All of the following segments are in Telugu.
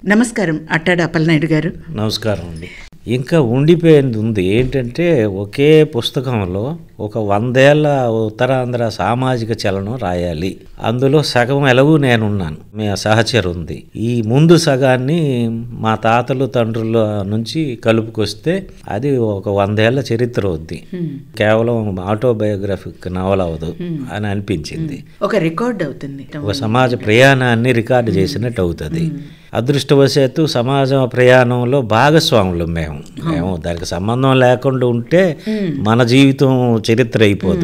నమస్కారం అట్టాడు అప్పలనాయుడు గారు నమస్కారం అండి ఇంకా ఉండిపోయింది ఉంది ఏంటంటే ఒకే పుస్తకంలో ఒక వందేళ్ల ఉత్తరాంధ్ర సామాజిక చలనం రాయాలి అందులో సగం ఎలాగూ నేనున్నాను మీ సహచరు ఉంది ఈ ముందు సగాన్ని మా తాతలు తండ్రుల నుంచి కలుపుకొస్తే అది ఒక వందేళ్ల చరిత్ర అవుద్ది కేవలం ఆటోబయోగ్రఫిక్ నవల అవదు అని అనిపించింది ఒక రికార్డ్ అవుతుంది ఒక సమాజ ప్రయాణాన్ని రికార్డు చేసినట్టు అవుతుంది అదృష్టవశాత్తు సమాజ ప్రయాణంలో భాగస్వాములు మేము మేము దానికి సంబంధం లేకుండా ఉంటే మన జీవితం చరిత్ర అయిపోదు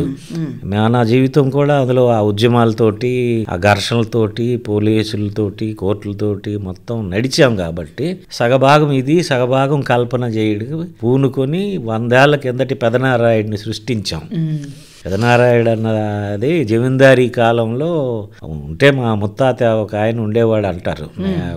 మన జీవితం కూడా అందులో ఆ ఉద్యమాలతోటి ఆ ఘర్షణలతోటి పోలీసులతోటి కోర్టులతోటి మొత్తం నడిచాం కాబట్టి సగభాగం ఇది సగభాగం కల్పన చేయడం పూనుకొని వందేళ్ల కిందటి పెదనారాయుడిని సృష్టించాం పెదనారాయుడు అన్నది జమీందారీ కాలంలో ఉంటే మా ముత్తాత ఒక ఆయన ఉండేవాడు అంటారు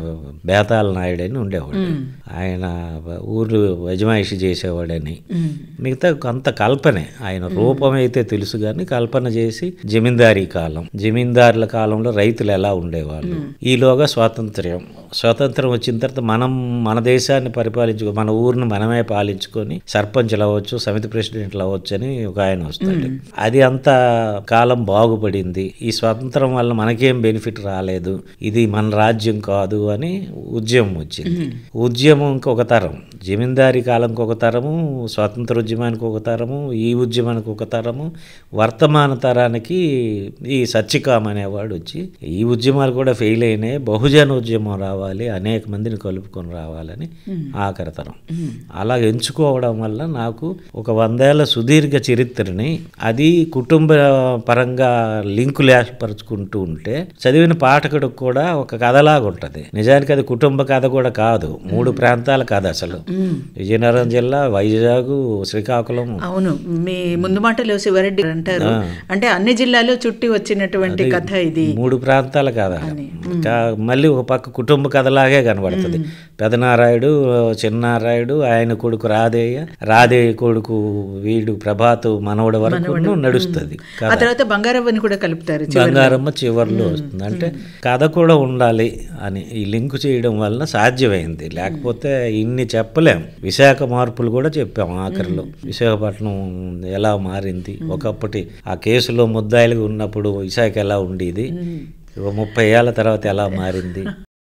బేతాల నాయుడు అని ఉండేవాడు ఆయన ఊరు యజమాయిషి చేసేవాడని మిగతా కొంత కల్పనే ఆయన రూపం అయితే తెలుసు కానీ కల్పన చేసి జమీందారీ కాలం జమీందారుల కాలంలో రైతులు ఎలా ఉండేవాళ్ళు ఈలోగా స్వాతంత్ర్యం స్వాతంత్రం వచ్చిన తర్వాత మనం మన దేశాన్ని పరిపాలించుకో మన ఊరిని మనమే పాలించుకొని సర్పంచ్లు అవ్వచ్చు సమితి ప్రెసిడెంట్లు అవ్వచ్చు అని ఒక ఆయన వస్తాడు అది అంత కాలం బాగుపడింది ఈ స్వాతంత్రం వల్ల మనకేం బెనిఫిట్ రాలేదు ఇది మన రాజ్యం కాదు అని ఉద్యమం వచ్చింది ఉద్యమం ఇంకొక తరం జమీందారీ కాలంకి ఒక తరము స్వాతంత్ర ఉద్యమానికి ఒక తరము ఈ ఉద్యమానికి ఒక తరము వర్తమాన తరానికి ఈ సత్యకామ్ అనేవాడు వచ్చి ఈ ఉద్యమాలు కూడా ఫెయిల్ అయినాయి బహుజన ఉద్యమం రావాలి అనేక మందిని కలుపుకొని రావాలని ఆఖరి తరం అలా ఎంచుకోవడం వల్ల నాకు ఒక వందేళ్ల సుదీర్ఘ చరిత్రని అది కుటుంబ పరంగా లింకులు ఏర్పరచుకుంటూ ఉంటే చదివిన పాఠకుడికి కూడా ఒక కథలాగా ఉంటుంది నిజానికి అది కుటుంబ కథ కూడా కాదు మూడు ప్రాంతాల కథ అసలు విజయనగరం జిల్లా వైజాగ్ శ్రీకాకుళం అవును మీ ముందు మాటలో శివరెడ్డి అంటారు అంటే అన్ని జిల్లాలో చుట్టి వచ్చినటువంటి కథ ఇది మూడు ప్రాంతాల కథ కా- మళ్ళీ ఒక పక్క కుటుంబ కథలాగే కనబడుతుంది పెదనారాయుడు చిన్నారాయుడు ఆయన కొడుకు రాధేయ రాధేయ కొడుకు వీడు ప్రభాతు మనవడి వరకు నడుస్తుంది ఆ తర్వాత బంగారవ్వని కూడా కలుపుతారు బంగారమ్మ చివర్లో వస్తుంది అంటే కథ కూడా ఉండాలి అని ఈ లింక్ చేయడం వలన సాధ్యమైంది లేకపోతే ఇన్ని చెప్పలేం విశాఖ మార్పులు కూడా చెప్పాం ఆఖరిలో విశాఖపట్నం ఎలా మారింది ఒకప్పటి ఆ కేసులో ముద్దాయిలుగా ఉన్నప్పుడు విశాఖ ఎలా ఉండేది ఓ ముప్పై ఏళ్ళ తర్వాత ఎలా మారింది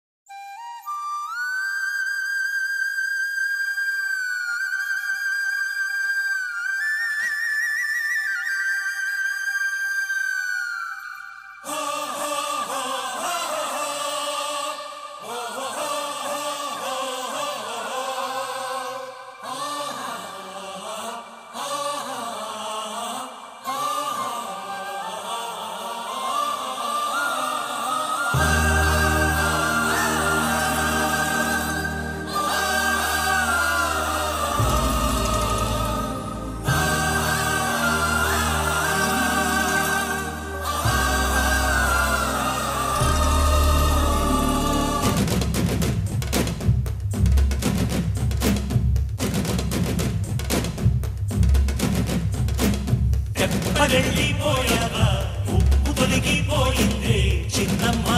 తెప్పగెళ్ళిపోయావా ఉప్పు తొలగిపోయిందే చిన్నమ్మ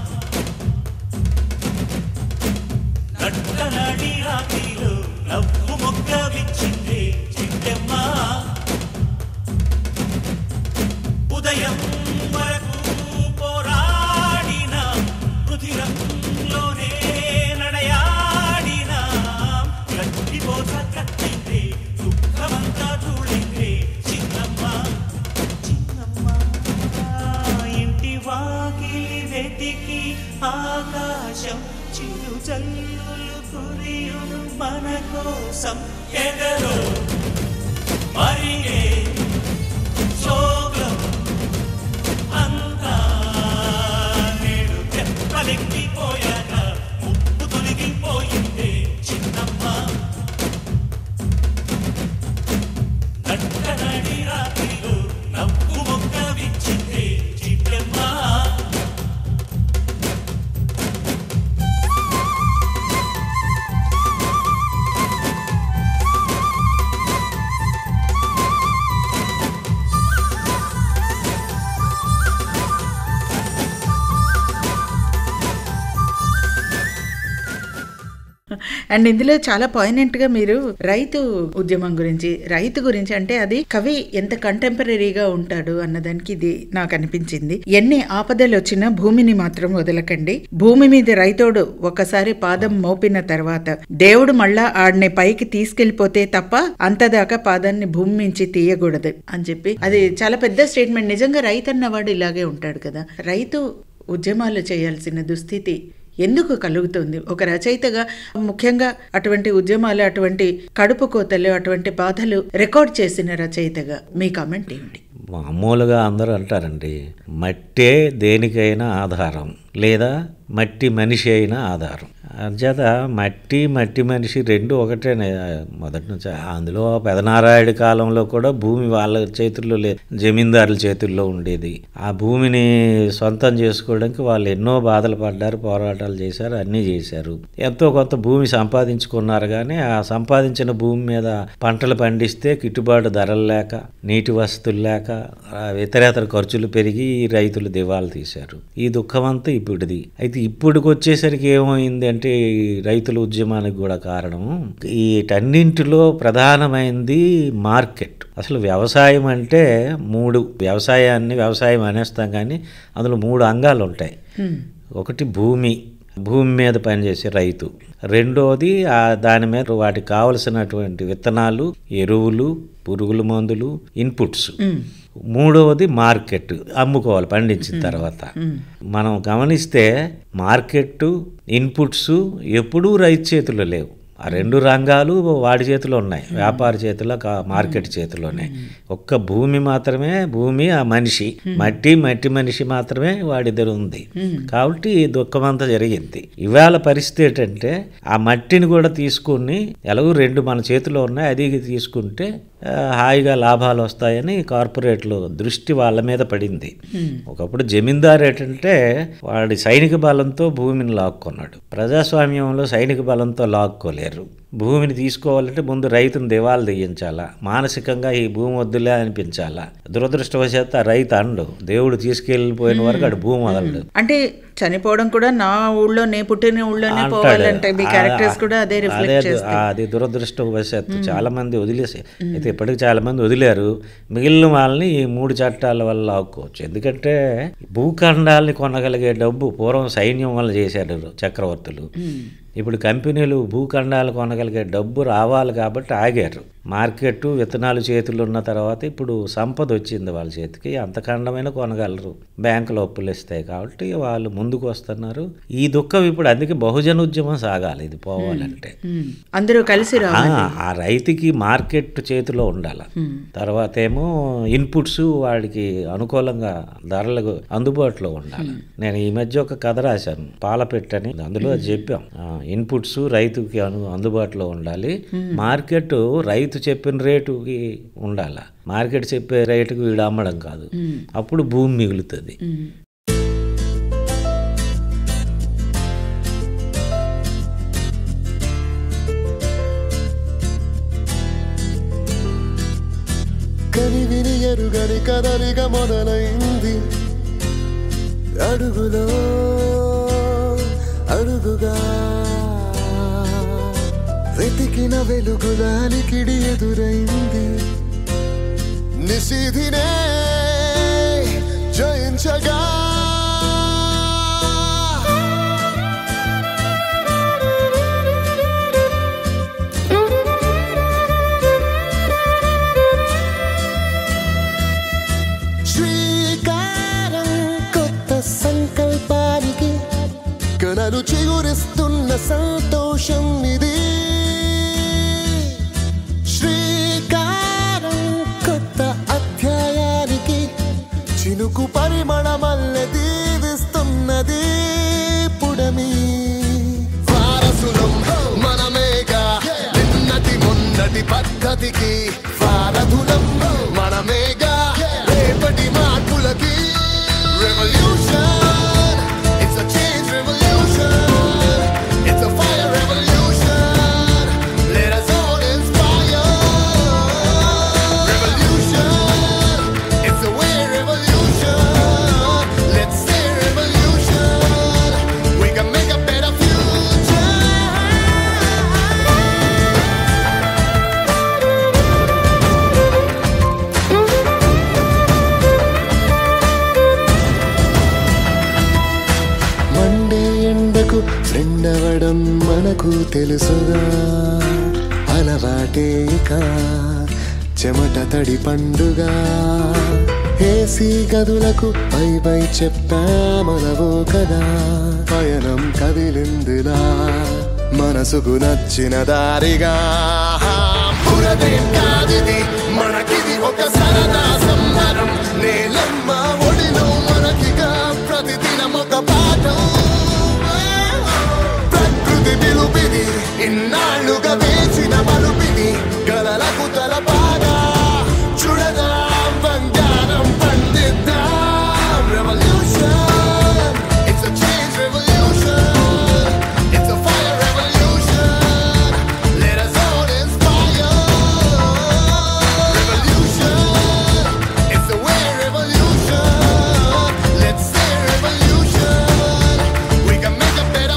నట్టనడి రాత్రిలో నవ్వు మొగ్గ విచ్చిందే చిట్టమ్మ ఉదయం వరకు పోరాడిన రుధిరంలోనే నడయాడిన గట్టిపోత కట్టిందే దుఃఖమంతా చూడిందే చిన్నమ్మ చిన్నమ్మ ఇంటి వాకిలి వెతికి ఆకాశం చిరు జల్లులు కురియును మన కోసం ఎదరో మరిగే శోకం అంతా నేడు తెప్పలెక్కిపోయాక ముప్పు తొలగిపోయిందే చిన్నమ్మ నట్టనడి రాత్రిలో నవ్వు మొక్క విచ్చిందే చిట్టమ్మ ఆ అండ్ ఇందులో చాలా పాయినెంట్ గా మీరు రైతు ఉద్యమం గురించి రైతు గురించి అంటే అది కవి ఎంత కంటెంపరీగా ఉంటాడు అన్నదానికి ఇది నాకు అనిపించింది ఎన్ని ఆపదలు వచ్చినా భూమిని మాత్రం వదలకండి భూమి మీద రైతోడు ఒకసారి పాదం మోపిన తర్వాత దేవుడు మళ్ళా ఆడిని పైకి తీసుకెళ్లిపోతే తప్ప అంతదాకా పాదాన్ని భూమి నుంచి తీయకూడదు అని చెప్పి అది చాలా పెద్ద స్టేట్మెంట్ నిజంగా రైతు అన్నవాడు ఇలాగే ఉంటాడు కదా రైతు ఉద్యమాలు చేయాల్సిన దుస్థితి ఎందుకు కలుగుతుంది ఒక రచయితగా ముఖ్యంగా అటువంటి ఉద్యమాలు అటువంటి కడుపు కోతలు అటువంటి బాధలు రికార్డ్ చేసిన రచయితగా మీ కామెంట్ ఏమిటి మామూలుగా అందరూ అంటారండి మట్టే దేనికైనా ఆధారం లేదా మట్టి మనిషి అయినా ఆధారం అంచేత మట్టి మట్టి మనిషి రెండు ఒకటేనే మొదటి నుంచి అందులో పెదనారాయుడు కాలంలో కూడా భూమి వాళ్ళ చేతుల్లో లేదు జమీందారుల చేతుల్లో ఉండేది ఆ భూమిని సొంతం చేసుకోవడానికి వాళ్ళు ఎన్నో బాధలు పడ్డారు పోరాటాలు చేశారు అన్నీ చేశారు ఎంతో కొంత భూమి సంపాదించుకున్నారు కానీ ఆ సంపాదించిన భూమి మీద పంటలు పండిస్తే గిట్టుబాటు ధరలు లేక నీటి వసతులు లేక ఆ ఇతరేతర ఖర్చులు పెరిగి ఈ రైతులు దివాలు తీశారు ఈ దుఃఖం అంతా ఇప్పుడుది అయితే ఇప్పుడుకి వచ్చేసరికి ఏమైంది అంటే ఈ రైతుల ఉద్యమానికి కూడా కారణం వీటన్నింటిలో ప్రధానమైంది మార్కెట్ అసలు వ్యవసాయం అంటే మూడు వ్యవసాయాన్ని వ్యవసాయం అనేస్తాం కానీ అందులో మూడు అంగాలు ఉంటాయి ఒకటి భూమి భూమి మీద పనిచేసే రైతు రెండోది ఆ దాని మీద వాటికి కావలసినటువంటి విత్తనాలు ఎరువులు పురుగుల మందులు ఇన్పుట్స్ మూడవది మార్కెట్ అమ్ముకోవాలి పండించిన తర్వాత మనం గమనిస్తే మార్కెట్ ఇన్పుట్స్ ఎప్పుడూ రైతు చేతిలో లేవు ఆ రెండు రంగాలు వాడి చేతిలో ఉన్నాయి వ్యాపార చేతిలో కా- మార్కెట్ చేతిలో ఉన్నాయి ఒక్క భూమి మాత్రమే భూమి ఆ మనిషి మట్టి మట్టి మనిషి మాత్రమే వాడిద్దరు ఉంది కాబట్టి ఈ దుఃఖం అంతా జరిగింది ఇవాళ పరిస్థితి ఏంటంటే ఆ మట్టిని కూడా తీసుకుని ఎలాగో రెండు మన చేతిలో ఉన్నాయి అది ఇది తీసుకుంటే ఆ, హాయిగా లాభాలు వస్తాయని కార్పొరేట్లు దృష్టి వాళ్ళ మీద పడింది ఒకప్పుడు జమీందారు ఏంటంటే వాడి సైనిక బలంతో భూమిని లాక్కున్నాడు ప్రజాస్వామ్యంలో సైనిక బలంతో లాక్కోలేరు భూమిని తీసుకోవాలంటే ముందు రైతును దివాలు తీయించాలా మానసికంగా ఈ భూమి వద్దులే అనిపించాలా దురదృష్టవశాత్తు ఆ రైతు అండు దేవుడు తీసుకెళ్ళిపోయిన వరకు అడు భూమి వదలడు అంటే చనిపోవడం కూడా నా ఊళ్ళో నే పుట్టిన ఊళ్ళోనే పోవాలంటే మీ క్యారెక్టర్స్ కూడా అదే అదే రిఫ్లెక్ట్ చేస్తాయి అది దురదృష్టవశాత్తు చాలా మంది వదిలేసి అయితే ఇప్పటికి చాలా మంది వదిలేరు మిగిలిన వాళ్ళని ఈ మూడు చట్టాల వల్ల ఆపుకోవచ్చు ఎందుకంటే భూఖండాల్ని కొనగలిగే డబ్బు పూర్వం సైన్యం వల్ల చేశారు చక్రవర్తులు ఇప్పుడు కంపెనీలు భూఖండాలు కొనగలిగే డబ్బు రావాలి కాబట్టి ఆగారు మార్కెట్ విత్తనాలు చేతులు ఉన్న తర్వాత ఇప్పుడు సంపద వచ్చింది వాళ్ళ చేతికి అంత ఖండమైన కొనగలరు బ్యాంకులు అప్పులు ఇస్తాయి కాబట్టి వాళ్ళు ముందుకు వస్తున్నారు ఈ దుఃఖం ఇప్పుడు అందుకే బహుజన ఉద్యమం సాగాలి ఇది పోవాలంటే ఉమ్. అందరూ కలిసి రా ఆ, ఆ రైతుకి మార్కెట్ చేతిలో ఉండాలి తర్వాత ఏమో ఇన్పుట్స్ వాడికి అనుకూలంగా ధరలకు అందుబాటులో ఉండాలి నేను ఈ మధ్య ఒక కథ రాశాను పాలపెట్టని అందులో అది చెప్పాం ఆ, ఇన్పుట్స్ రైతుకి అను అందుబాటులో ఉండాలి మార్కెట్ రైతు చెప్పిన రేటుకి ఉండాలి మార్కెట్ చెప్పే రేటుకి వీడు అమ్మడం కాదు అప్పుడు భూమి మిగులుతుంది ఉమ్. కనివిని ఎరుగని కదలిక మొదలైంది అడుగులో అడుగుగా వెతికిన వెలుగులాలికిడి ఎదురైంది నిశిధినే జయించగా శ్రీకారం కొత్త సంకల్పానికి కలలు చిగురిస్తున్న సంతోషం ఇది శ్రీకారం కొత్త అధ్యాయానికి చినుకు పరిమళమల్లె దీవిస్తున్నది పుడమి వారసులం మనమేగా నిన్నటి మొన్నటి పద్ధతికి వారధులం మనమేగా రేపటి మార్పులకి revolution it's a change revolution it's a fire revolution let us all inspire revolution it's a way revolution let's say revolution we can make a better future గదులకు ఫ్రెండ్ అవ్వడం మనకు తెలుసుగా అలవాటే ఇక చెమట తడి పండుగ ఏసీ గదులకు బై బై చెప్పామనవో కదా పయనం కదిలిందిలా మనసుకు నచ్చిన దారిగా పురదేం కాదిది మనకిది ఒక సరదా సంబరం నేలమ్మ ఒడిలో మనకిగా ప్రతిదినం ఒక పాఠం ప్రకృతి పిలుపిది ఇన్నాళ్ళుగా వేసిన మలుపిది కలలకు తల బాగా చూడదాం బంగారం పండిద్దాం revolution it's a change revolution it's a fire revolution let us all inspire revolution it's a way revolution let's say revolution we can make a better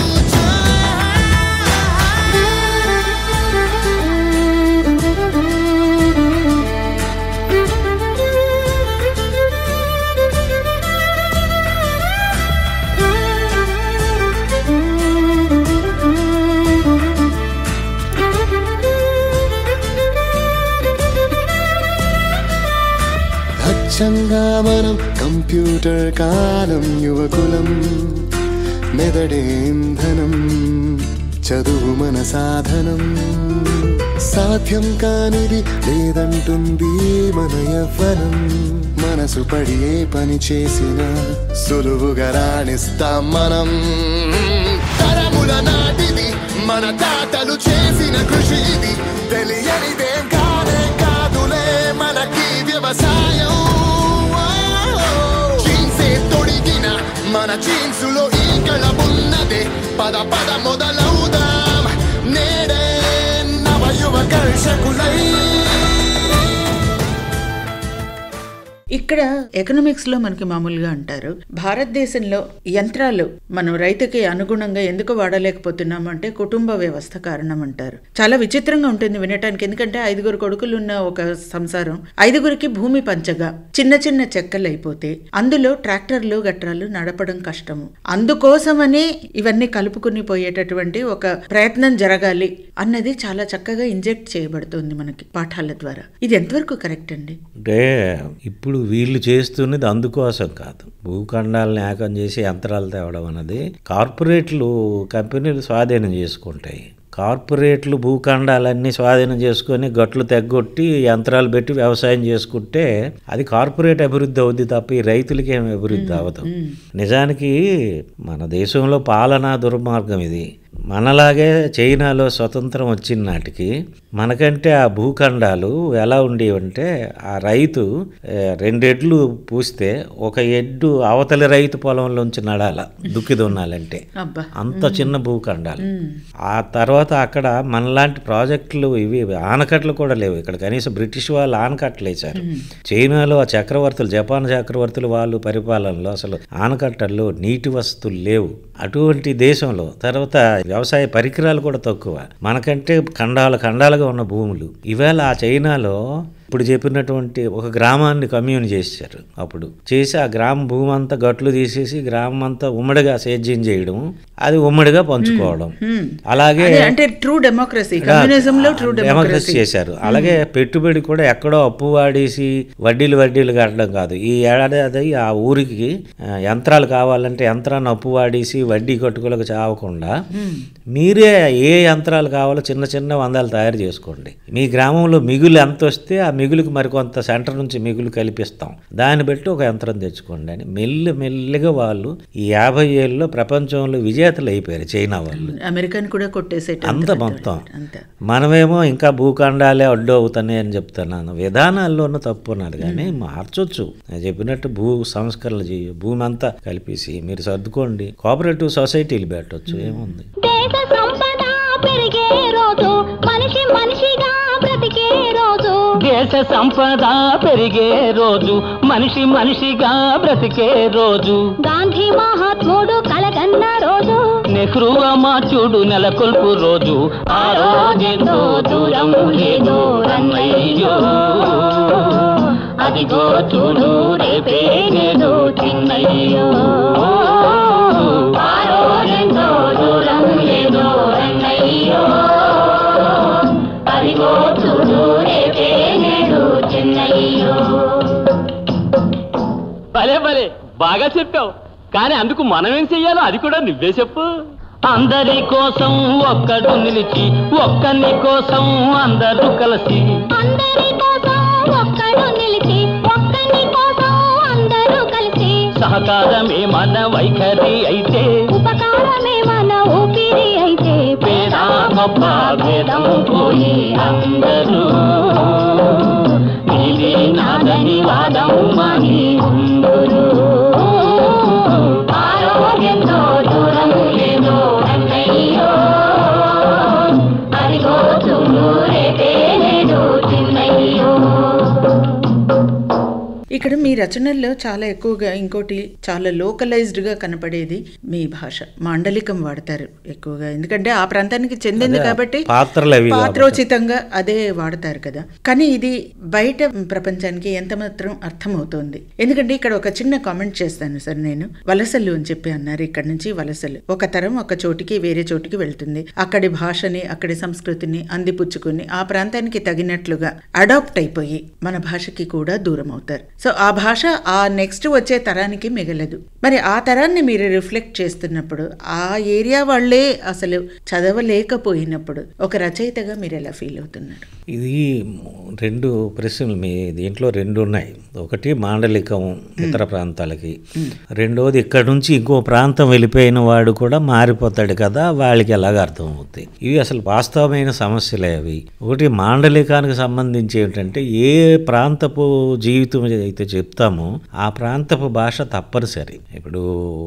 అచ్చంగా మనం కంప్యూటర్ కాలం యువకులం మెదడే ఇంధనం చదువు మన సాధనం సాధ్యం కానిది లేదంటుంది మన యవ్వనం మనసు పడి ఏ పని చేసినా సులువుగా రాణిస్తాం మనం తరముల నాటిది మన తాతలు చేసిన కృషి ఇది తెలియనిదేం కానే కాదులే మనకి వ్యవసాయం జీన్సే తొడిగిన మన జీన్సులో ఈ కళమున్నదే పద పద మొదలవుదాం నేడే నవ యువ కర్షకులై ఇక్కడ ఎకనామిక్స్ లో మనకి మామూలుగా అంటారు భారతదేశంలో యంత్రాలు మనం రైతుకి అనుగుణంగా ఎందుకు వాడలేకపోతున్నాం అంటే కుటుంబ వ్యవస్థ కారణం అంటారు చాలా విచిత్రంగా ఉంటుంది వినటానికి ఎందుకంటే ఐదుగురు కొడుకులు ఉన్న ఒక సంసారం ఐదుగురికి భూమి పంచగా చిన్న చిన్న చెక్కలు అయిపోతే అందులో ట్రాక్టర్లు గట్రాలు నడపడం కష్టము అందుకోసమనే ఇవన్నీ కలుపుకుని పోయేటటువంటి ఒక ప్రయత్నం జరగాలి అన్నది చాలా చక్కగా ఇంజెక్ట్ చేయబడుతుంది మనకి పాఠాల ద్వారా ఇది ఎంతవరకు కరెక్ట్ అండి అంటే ఇప్పుడు వీళ్ళు చేస్తున్నది అందుకోసం కాదు భూఖండాలను ఏకం చేసి యంత్రాలు తేవడం అన్నది కార్పొరేట్లు కంపెనీలు స్వాధీనం చేసుకుంటాయి కార్పొరేట్లు భూఖండాలన్నీ స్వాధీనం చేసుకొని గట్లు తెగ్గొట్టి యంత్రాలు పెట్టి వ్యవసాయం చేసుకుంటే అది కార్పొరేట్ అభివృద్ధి అవుద్ది తప్ప ఈ రైతులకి ఏమి అభివృద్ధి అవ్వదు నిజానికి మన దేశంలో పాలనా దుర్మార్గం ఇది మనలాగే చైనాలో స్వతంత్రం వచ్చిన నాటికి మనకంటే ఆ భూఖండాలు ఎలా ఉండేవంటే ఆ రైతు ఏ, రెండెడ్లు పూస్తే ఒక ఎడ్డు అవతలి రైతు పొలంలోంచి నడాల దుక్కి దున్నాలంటే అబ్బా అంత చిన్న భూఖండాలు ఆ తర్వాత అక్కడ మనలాంటి ప్రాజెక్టులు ఇవి ఆనకట్లు కూడా లేవు ఇక్కడ కనీసం బ్రిటిష్ వాళ్ళు ఆనకట్టలు వేశారు చైనాలో ఆ చక్రవర్తులు జపాన్ చక్రవర్తులు వాళ్ళు పరిపాలనలో అసలు ఆనకట్టల్లో నీటి వసతులు లేవు అటువంటి దేశంలో తర్వాత వ్యవసాయ పరికరాలు కూడా తక్కువ మనకంటే ఖండాల ఖండాలుగా ఉన్న భూములు ఈవేళ ఆ చైనాలో ఇప్పుడు చెప్పినటువంటి ఒక గ్రామాన్ని కమ్యూన్ చేశారు అప్పుడు చేసి ఆ గ్రామ భూమి అంతా గట్లు తీసేసి గ్రామం అంతా ఉమ్మడిగా సేద్యం చేయడం అది ఉమ్మడిగా పంచుకోవడం అలాగే అదే అంటే ట్రూ డెమోక్రసీ కమ్యూనిజం లో ట్రూ డెమోక్రసీ డెమోక్రసీ చేశారు అలాగే పెట్టుబడి కూడా ఎక్కడో అప్పు వాడేసి వడ్డీలు వడ్డీలు కట్టడం కాదు ఈ ఏడాది అది ఆ ఊరికి ఆ, యంత్రాలు కావాలంటే యంత్రాన్ని అప్పు వాడేసి వడ్డీ కట్టుకోలకు చావకుండా మీరే ఏ యంత్రాలు కావాలో చిన్న చిన్న వందలు తయారు చేసుకోండి మీ గ్రామంలో మిగులు ఎంత వస్తే ఆ మిగులుకి మరికొంత సెంటర్ నుంచి మిగులు కల్పిస్తాం దాన్ని బట్టి ఒక యంత్రం తెచ్చుకోండి అని మెల్లి మెల్లిగా వాళ్ళు ఈ యాభై ఏళ్ళలో ప్రపంచంలో విజేతలు అయిపోయారు చైనా వాళ్ళు అమెరికన్ కూడా కొట్టేసేట అంత మొత్తం అంత మనమేమో ఇంకా భూఖండాలే అడ్డు అవుతున్నాయి అని చెప్తున్నాను విధానాల్లోనూ తప్పు ఉన్నది కానీ మార్చొచ్చు నేను చెప్పినట్టు భూ సంస్కరణలు చేయ భూమి అంతా కలిపేసి మీరు సర్దుకోండి కోఆపరేటివ్ సొసైటీలు పెట్టవచ్చు ఏముంది దేశ సంపద పెరిగే రోజు మనిషి మనిషిగా బ్రతికే రోజు దేశ సంపద పెరిగే రోజు మనిషి మనిషిగా బ్రతికే రోజు గాంధీ మహాత్ముడు కలగన్న రోజు నెహ్రూ అమాచుడు నెలకొల్పు రోజు ఆ రోజెంతో దూరం లేదో రన్నయ్యో అదిగో చూడు రేపే నేడు చిన్నయ్యో ఆ రోజెంతో బాగా చెప్పావు కానీ అందుకు మనం ఏం చెయ్యాలో అది కూడా నువ్వే చెప్పు అందరి కోసం ఒక్కడు నిలిచి ఒక్కని కోసం అందరూ కలిసి అందరి కోసం ఒక్కడు నిలిచి ఒక్కని కోసం అందరూ కలిసి సహకారమే మన వైఖరి అయితే ఉపకారమే మన ఊపిరి అయితే పేద గొప్ప భేదం పోయి అందరూ నీది నాదని వాదం మాని ఉందురు ఆరోగ్యంతో దూరం లేదో అన్నయ్యో అదిగో చూడు రేపే నేడు చిన్నయ్యో ఇక్కడ మీ రచనల్లో చాలా ఎక్కువగా ఇంకోటి చాలా localized గా కనపడేది మీ భాష మాండలికం వాడతారు ఎక్కువగా ఎందుకంటే ఆ ప్రాంతానికి చెందింది అదే, కాబట్టి పాత్రలు అవి కాబట్టి. పాత్రోచితంగా అదే వాడతారు కదా కానీ ఇది బయట ప్రపంచానికి ఎంత మాత్రం అర్థమవుతోంది ఎందుకంటే ఇక్కడ ఒక చిన్న కామెంట్ చేస్తాను సార్ నేను వలసలు అని చెప్పి అన్నారు ఇక్కడ నుంచి వలసలు ఒక తరం ఒక చోటికి వేరే చోటికి వెళ్తుంది అక్కడి భాషని అక్కడి సంస్కృతిని అందిపుచ్చుకుని ఆ ప్రాంతానికి తగినట్లుగా అడాప్ట్ అయిపోయి మన భాషకి కూడా దూరం అవుతారు సో ఆ భాష ఆ నెక్స్ట్ వచ్చే తరానికి మిగలదు మరి ఆ తరాన్ని మీరు రిఫ్లెక్ట్ చేస్తున్నప్పుడు ఆ ఏరియా వాళ్ళే అసలు చదవలేకపోయినప్పుడు ఒక రచయితగా మీరు ఎలా ఫీల్ అవుతున్నారు ఇది రెండు ప్రశ్నలు మీ దీంట్లో రెండు ఉన్నాయి ఒకటి మాండలికం ఇతర ప్రాంతాలకి రెండోది ఇక్కడ నుంచి ఇంకో ప్రాంతం వెళ్ళిపోయిన వాడు కూడా మారిపోతాడు కదా వాళ్ళకి ఎలాగ అర్థం అవుతాయి ఇవి అసలు వాస్తవమైన సమస్యలే అవి ఒకటి మాండలికానికి సంబంధించి ఏంటంటే ఏ ప్రాంతపు జీవితం అయితే చెప్తామో ఆ ప్రాంతపు భాష తప్పనిసరి ఇప్పుడు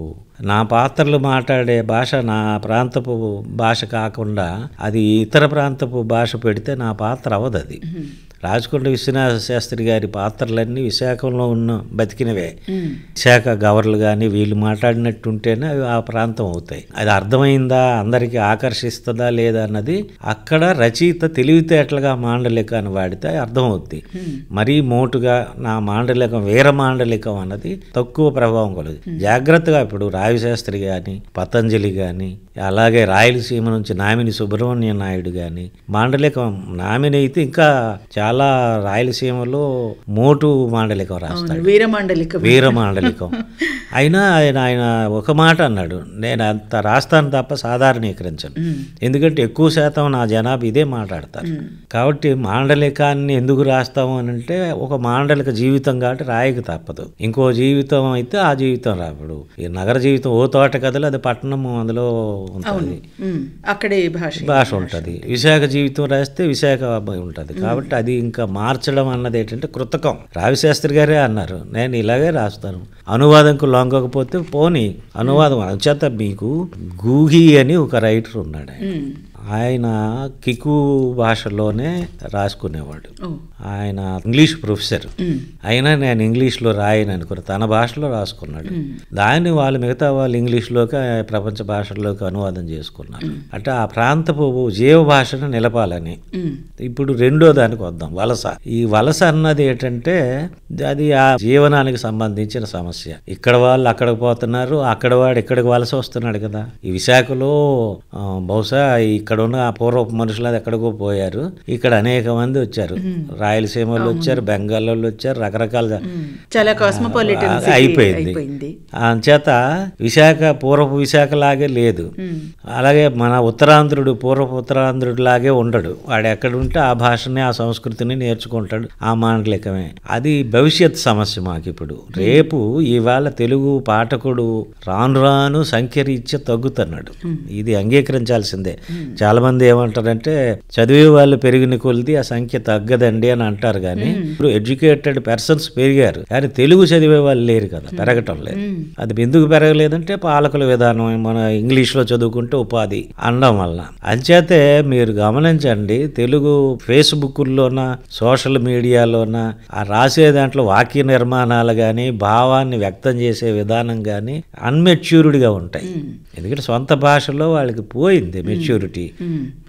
నా పాత్రలు మాట్లాడే భాష నా ప్రాంతపు భాష కాకుండా అది ఇతర ప్రాంతపు భాష పెడితే నా పాత్ర అవదు అది రాజకొండ విశ్వనాథ శాస్త్రి గారి పాత్రలన్నీ విశాఖలో ఉన్న బతికినవే విశాఖ గవర్లు కానీ వీళ్ళు మాట్లాడినట్టుంటేనే అవి ఆ ప్రాంతం అవుతాయి అది అర్థమైందా అందరికీ ఆకర్షిస్తుందా లేదా అన్నది అక్కడ రచయిత తెలివితేటలుగా మాండలికాన్ని వాడితే అర్థమవుద్ది మరీ మోటుగా నా మాండలికం వీర మాండలికం అన్నది తక్కువ ప్రభావం కలదు జాగ్రత్తగా ఇప్పుడు రావిశాస్త్రి కానీ పతంజలి కానీ అలాగే రాయలసీమ నుంచి నామిని సుబ్రహ్మణ్య నాయుడు కానీ మాండలికం నామిని అయితే ఇంకా చాలా రాయలసీమలో మోటు మాండలికం రాస్తాడు వీరమాండలిక వీర మాండలికం అయినా ఆయన ఆయన ఒక మాట అన్నాడు నేను అంత రాస్తాను తప్ప సాధారణీకరించను ఎందుకంటే ఎక్కువ శాతం నా జనాభా ఇదే మాట్లాడతారు కాబట్టి మాండలికాన్ని ఎందుకు రాస్తాము అని అంటే ఒక మాండలిక జీవితం కాబట్టి రాయక తప్పదు ఇంకో జీవితం అయితే ఆ జీవితం రాపడు ఈ నగర జీవితం ఓ తోట కథలు అది పట్టణం అందులో ఉంటుంది ఉమ్, అక్కడే ఈ భాష భాష ఉంటుంది విశాఖ జీవితం రాస్తే విశాఖ ఉంటుంది కాబట్టి అది ఇంకా మార్చడం అన్నది ఏంటంటే కృతకం రావిశాస్త్రి గారే అన్నారు నేను ఇలాగే రాస్తాను అనువాదంకు లొంగకపోతే పోని అనువాదం అంచేత మీకు గూహి అని ఒక రైటర్ ఉన్నాడు ఆయన. ఉమ్, ఆయన కికు భాషలోనే రాసుకునేవాడు ఓ, ఆయన ఇంగ్లీష్ ప్రొఫెసర్ ఉమ్, అయినా నేను ఇంగ్లీష్లో రాయను అనుకుని తన భాషలో రాసుకున్నాడు దాన్ని వాళ్ళు మిగతా వాళ్ళు ఇంగ్లీష్లోకి ప్రపంచ భాషల్లోకి అనువాదం చేసుకున్నారు అంటే ఆ ప్రాంతపు జీవ భాషను నిలపాలని ఉమ్, ఇప్పుడు రెండో దానికి వద్దాం వలస ఈ వలస అన్నది ఏంటంటే అది ఆ జీవనానికి సంబంధించిన సమస్య ఇక్కడ వాళ్ళు అక్కడికి పోతున్నారు అక్కడ వాడు ఇక్కడికి వలస వస్తున్నాడు కదా ఈ విశాఖలో ఆ, బహుశా ఇక్కడ ఉన్న ఆ పూర్వపు మనుషులు అది ఎక్కడికో పోయారు ఇక్కడ అనేక మంది వచ్చారు రాయలసీమలో వచ్చారు బెంగాల్ వాళ్ళు వచ్చారు రకరకాల ఉమ్. చాలా కాస్మోపాలిటన్ ఆ, అయిపోయింది అయిపోయింది అంచేత విశాఖ పూర్వపు విశాఖ లాగే లేదు ఉమ్, అలాగే మన ఉత్తరాంధ్రుడు పూర్వపు ఉత్తరాంధ్రుడు లాగే ఉండడు వాడు ఎక్కడ ఉంటే ఆ భాషని ఆ సంస్కృతిని నేర్చుకుంటాడు ఆ మాండలికమే అది భవిష్యత్ సమస్య మాకు ఇప్పుడు రేపు ఇవాళ తెలుగు పాఠకుడు రాను రాను సంఖ్య రీత్యా తగ్గుతున్నాడు ఇది అంగీకరించాల్సిందే చాలా మంది ఏమంటారంటే చదివే వాళ్ళు పెరిగిన కొలిది ఆ సంఖ్య తగ్గదండి అని అంటారు కానీ ఇప్పుడు ఎడ్యుకేటెడ్ పర్సన్స్ పెరిగారు కానీ తెలుగు చదివే వాళ్ళు లేరు కదా పెరగటం లేదు అది ఎందుకు పెరగలేదంటే పాలకుల విధానం మన ఇంగ్లీష్లో చదువుకుంటే ఉపాధి అనడం వల్ల అంచేతే మీరు గమనించండి తెలుగు ఫేస్బుక్లోన సోషల్ మీడియాలోన ఆ రాసే దాంట్లో వాక్య నిర్మాణాలు కానీ భావాన్ని వ్యక్తం చేసే విధానం కానీ అన్మెచ్యూర్డ్గా ఉంటాయి ఎందుకంటే సొంత భాషలో వాళ్ళకి పోయింది మెచ్యూరిటీ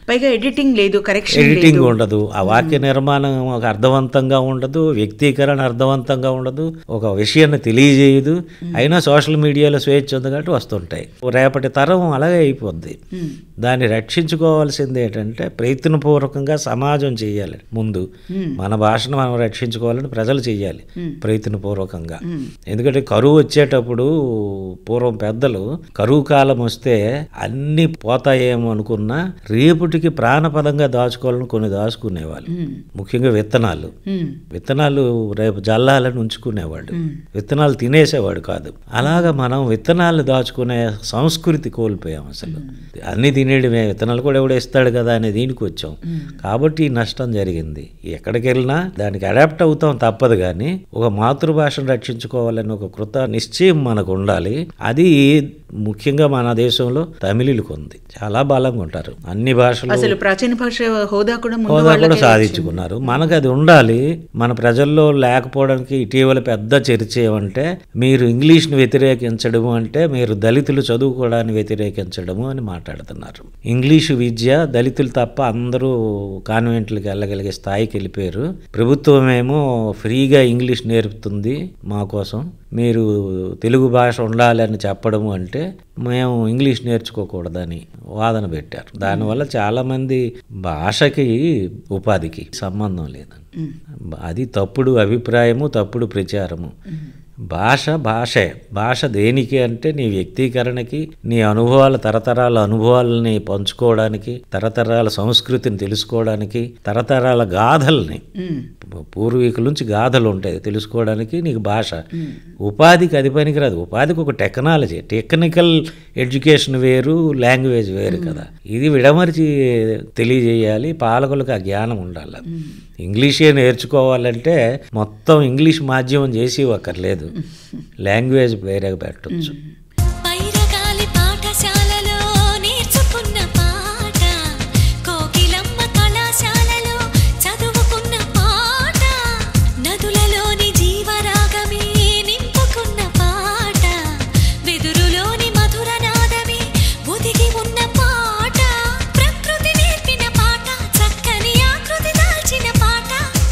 పైగా ఎడిటింగ్ లేదు కరెక్షన్ ఎడిటింగ్ లేదు ఉండదు ఆ వాక్య నిర్మాణం ఒక అర్థవంతంగా ఉండదు వ్యక్తీకరణ అర్థవంతంగా ఉండదు ఒక విషయాన్ని తెలియజేయదు అయినా సోషల్ మీడియాలో స్వేచ్ఛ ఉంది కాబట్టి వస్తుంటాయి రేపటి తరం అలాగే అయిపోద్ది దాన్ని రక్షించుకోవాల్సింది ఏంటంటే ప్రయత్నపూర్వకంగా సమాజం చేయాలి ముందు మన భాషను మనం రక్షించుకోవాలని ప్రజలు చేయాలి ప్రయత్నపూర్వకంగా ఎందుకంటే కరువు వచ్చేటప్పుడు పూర్వం పెద్దలు కరువు కాలం వస్తే అన్ని పోతాయేమో అనుకున్నా రేపటికి ప్రాణపదంగా దాచుకోవాలని కొన్ని దాచుకునేవాళ్ళు ముఖ్యంగా విత్తనాలు ఉమ్, విత్తనాలు రేపు జల్లాలని ఉంచుకునేవాడు విత్తనాలు తినేసేవాడు కాదు అలాగా మనం విత్తనాలు దాచుకునే సంస్కృతి కోల్పోయాం అసలు అన్ని తినేయడమే విత్తనాలు కూడా ఎవడో ఇస్తాడు కదా అనే దీనికి వచ్చాం కాబట్టి ఈ నష్టం జరిగింది ఎక్కడికి వెళ్ళినా దానికి అడాప్ట్ అవుతాం తప్పదు కానీ ఒక మాతృభాషను రక్షించుకోవాలని ఒక కృత నిశ్చయం మనకు ఉండాలి అది ముఖ్యంగా మన దేశంలో తమిళులకు ఉంది చాలా బలంగా ఉంటారు అన్ని భాషలు అసలు ప్రాచీన భాష హోదా కూడా ముందు హోదా కూడా వాళ్ళకే సాధించుకున్నారు మనకు అది ఉండాలి మన ప్రజల్లో లేకపోవడానికి ఇటీవల పెద్ద చర్చ ఏమంటే మీరు ఇంగ్లీష్ని వ్యతిరేకించడము అంటే మీరు దళితులు చదువుకోవడాన్ని వ్యతిరేకించడము అని మాట్లాడుతున్నారు ఇంగ్లీషు విద్య దళితులు తప్ప అందరూ కాన్వెంట్లకు వెళ్ళగలిగే స్థాయికి వెళ్ళిపోయారు ప్రభుత్వం ఏమో ఫ్రీగా ఇంగ్లీష్ నేర్పుతుంది మా కోసం మీరు తెలుగు భాష ఉండాలని చెప్పడము అంటే మేము ఇంగ్లీష్ నేర్చుకోకూడదని వాదన పెట్టారు దానివల్ల చాలామంది భాషకి ఉపాధికి సంబంధం లేదండి అది తప్పుడు అభిప్రాయము తప్పుడు ప్రచారము భాష భాషే భాష దేనికి అంటే నీ వ్యక్తీకరణకి నీ అనుభవాల తరతరాల అనుభవాలని పంచుకోవడానికి తరతరాల సంస్కృతిని తెలుసుకోవడానికి తరతరాల గాథల్ని పూర్వీకుల నుంచి గాథలు ఉంటాయి తెలుసుకోవడానికి నీకు భాష ఉపాధికి అది పనికిరాదు ఉపాధికి ఒక టెక్నాలజీ టెక్నికల్ ఎడ్యుకేషన్ వేరు లాంగ్వేజ్ వేరు కదా ఇది విడమరిచి తెలియజేయాలి పాలకులకు ఆ జ్ఞానం ఉండాలి ఇంగ్లీషే నేర్చుకోవాలంటే మొత్తం ఇంగ్లీష్ మాధ్యమం చేసి ఒకర్లేదు లాంగ్వేజ్ వేరేగా పెట్టచ్చు పైరగాలి పాఠశాలలో నేర్చుకున్న పాట కోకిలమ్మ కళాశాలలో చదువుకున్న పాట నదులలోని జీవరాగమే నింపుకున్న పాట వెదురులోని మధుర నాదమే ఒదిగి ఉన్న పాట ప్రకృతి నేర్పిన పాట చక్కని ఆకృతి దాల్చిన పాట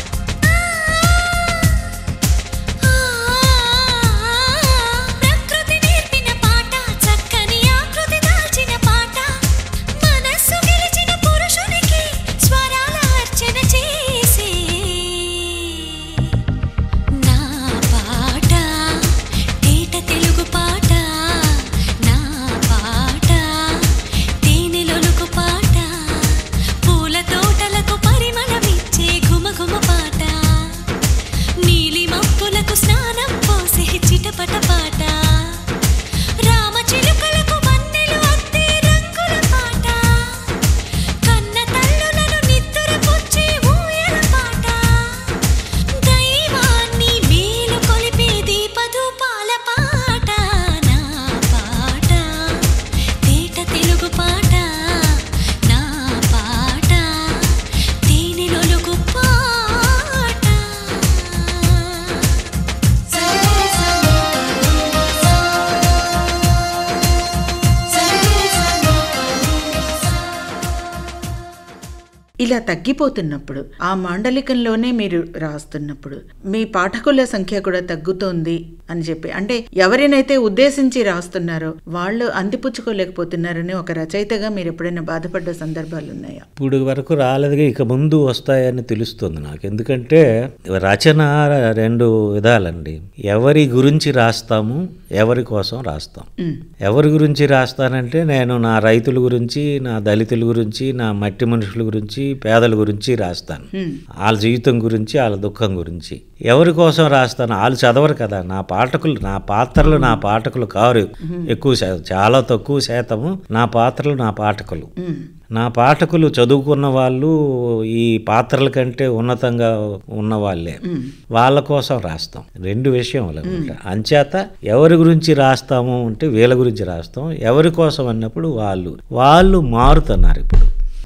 ప్రకృతి నేర్పిన పాట చక్కని ఆకృతి దాల్చిన పాట మనస్సు గెలిచిన పురుషునికి స్వరాల అర్చన చేసే నా పాట తేట తెలుగు పాట నా పాట తేనెలొలుకు పాట పూల తోటలకు పరిమళమిచ్చే ఘుమఘుమ పాట నీలి మబ్బులకు స్నానం పోసే చిటపట పాట రామ చిలుకలకు వన్నెలు అద్దే రంగుల పాట కన్న తల్లులను నిద్ర పుచ్చే ఊయల పాట దైవాన్ని మేలు కొలిపే దీపధూపాల పాట నా పాట తేట తెలుగు పాట నా పాట తేనెలొలుగు పాట ఇలా తగ్గిపోతున్నప్పుడు ఆ మాండలికంలోనే మీరు రాస్తున్నప్పుడు మీ పాఠకుల సంఖ్య కూడా తగ్గుతోంది అని చెప్పి అంటే ఎవరినైతే ఉద్దేశించి రాస్తున్నారో వాళ్ళు అందిపుచ్చుకోలేకపోతున్నారని ఒక రచయితగా మీరు ఎప్పుడైనా బాధపడ్డ సందర్భాలు ఉన్నాయా ఇప్పుడు వరకు రాలేదుగా ఇక ముందు వస్తాయని తెలుస్తుంది నాకు ఎందుకంటే రచన రెండు విధాలండి ఎవరి గురించి రాస్తాము ఎవరి కోసం రాస్తాం ఉమ్, ఎవరి గురించి రాస్తానంటే నేను నా రైతుల గురించి నా దళితుల గురించి నా మట్టి మనుషుల గురించి పేదల గురించి రాస్తాను ఉమ్, వాళ్ళ జీవితం గురించి వాళ్ళ దుఃఖం గురించి ఎవరి కోసం రాస్తాను వాళ్ళు చదవరు కదా నా పాఠకులు నా పాత్రలు నా పాఠకులు కారు ఎక్కువ శాతం చాలా తక్కువ శాతము నా పాత్రలు నా పాఠకులు ఉమ్, నా పాఠకులు చదువుకున్న వాళ్ళు ఈ పాత్రల కంటే ఉన్నతంగా ఉన్న వాళ్ళే వాళ్ళ కోసం రాస్తాం రెండు విషయములు అనమాట అంచేత ఎవరి గురించి రాస్తాము అంటే వీళ్ళ గురించి రాస్తాం ఎవరి కోసం అన్నప్పుడు వాళ్ళు వాళ్ళు మారుతున్నారు ఇప్పుడు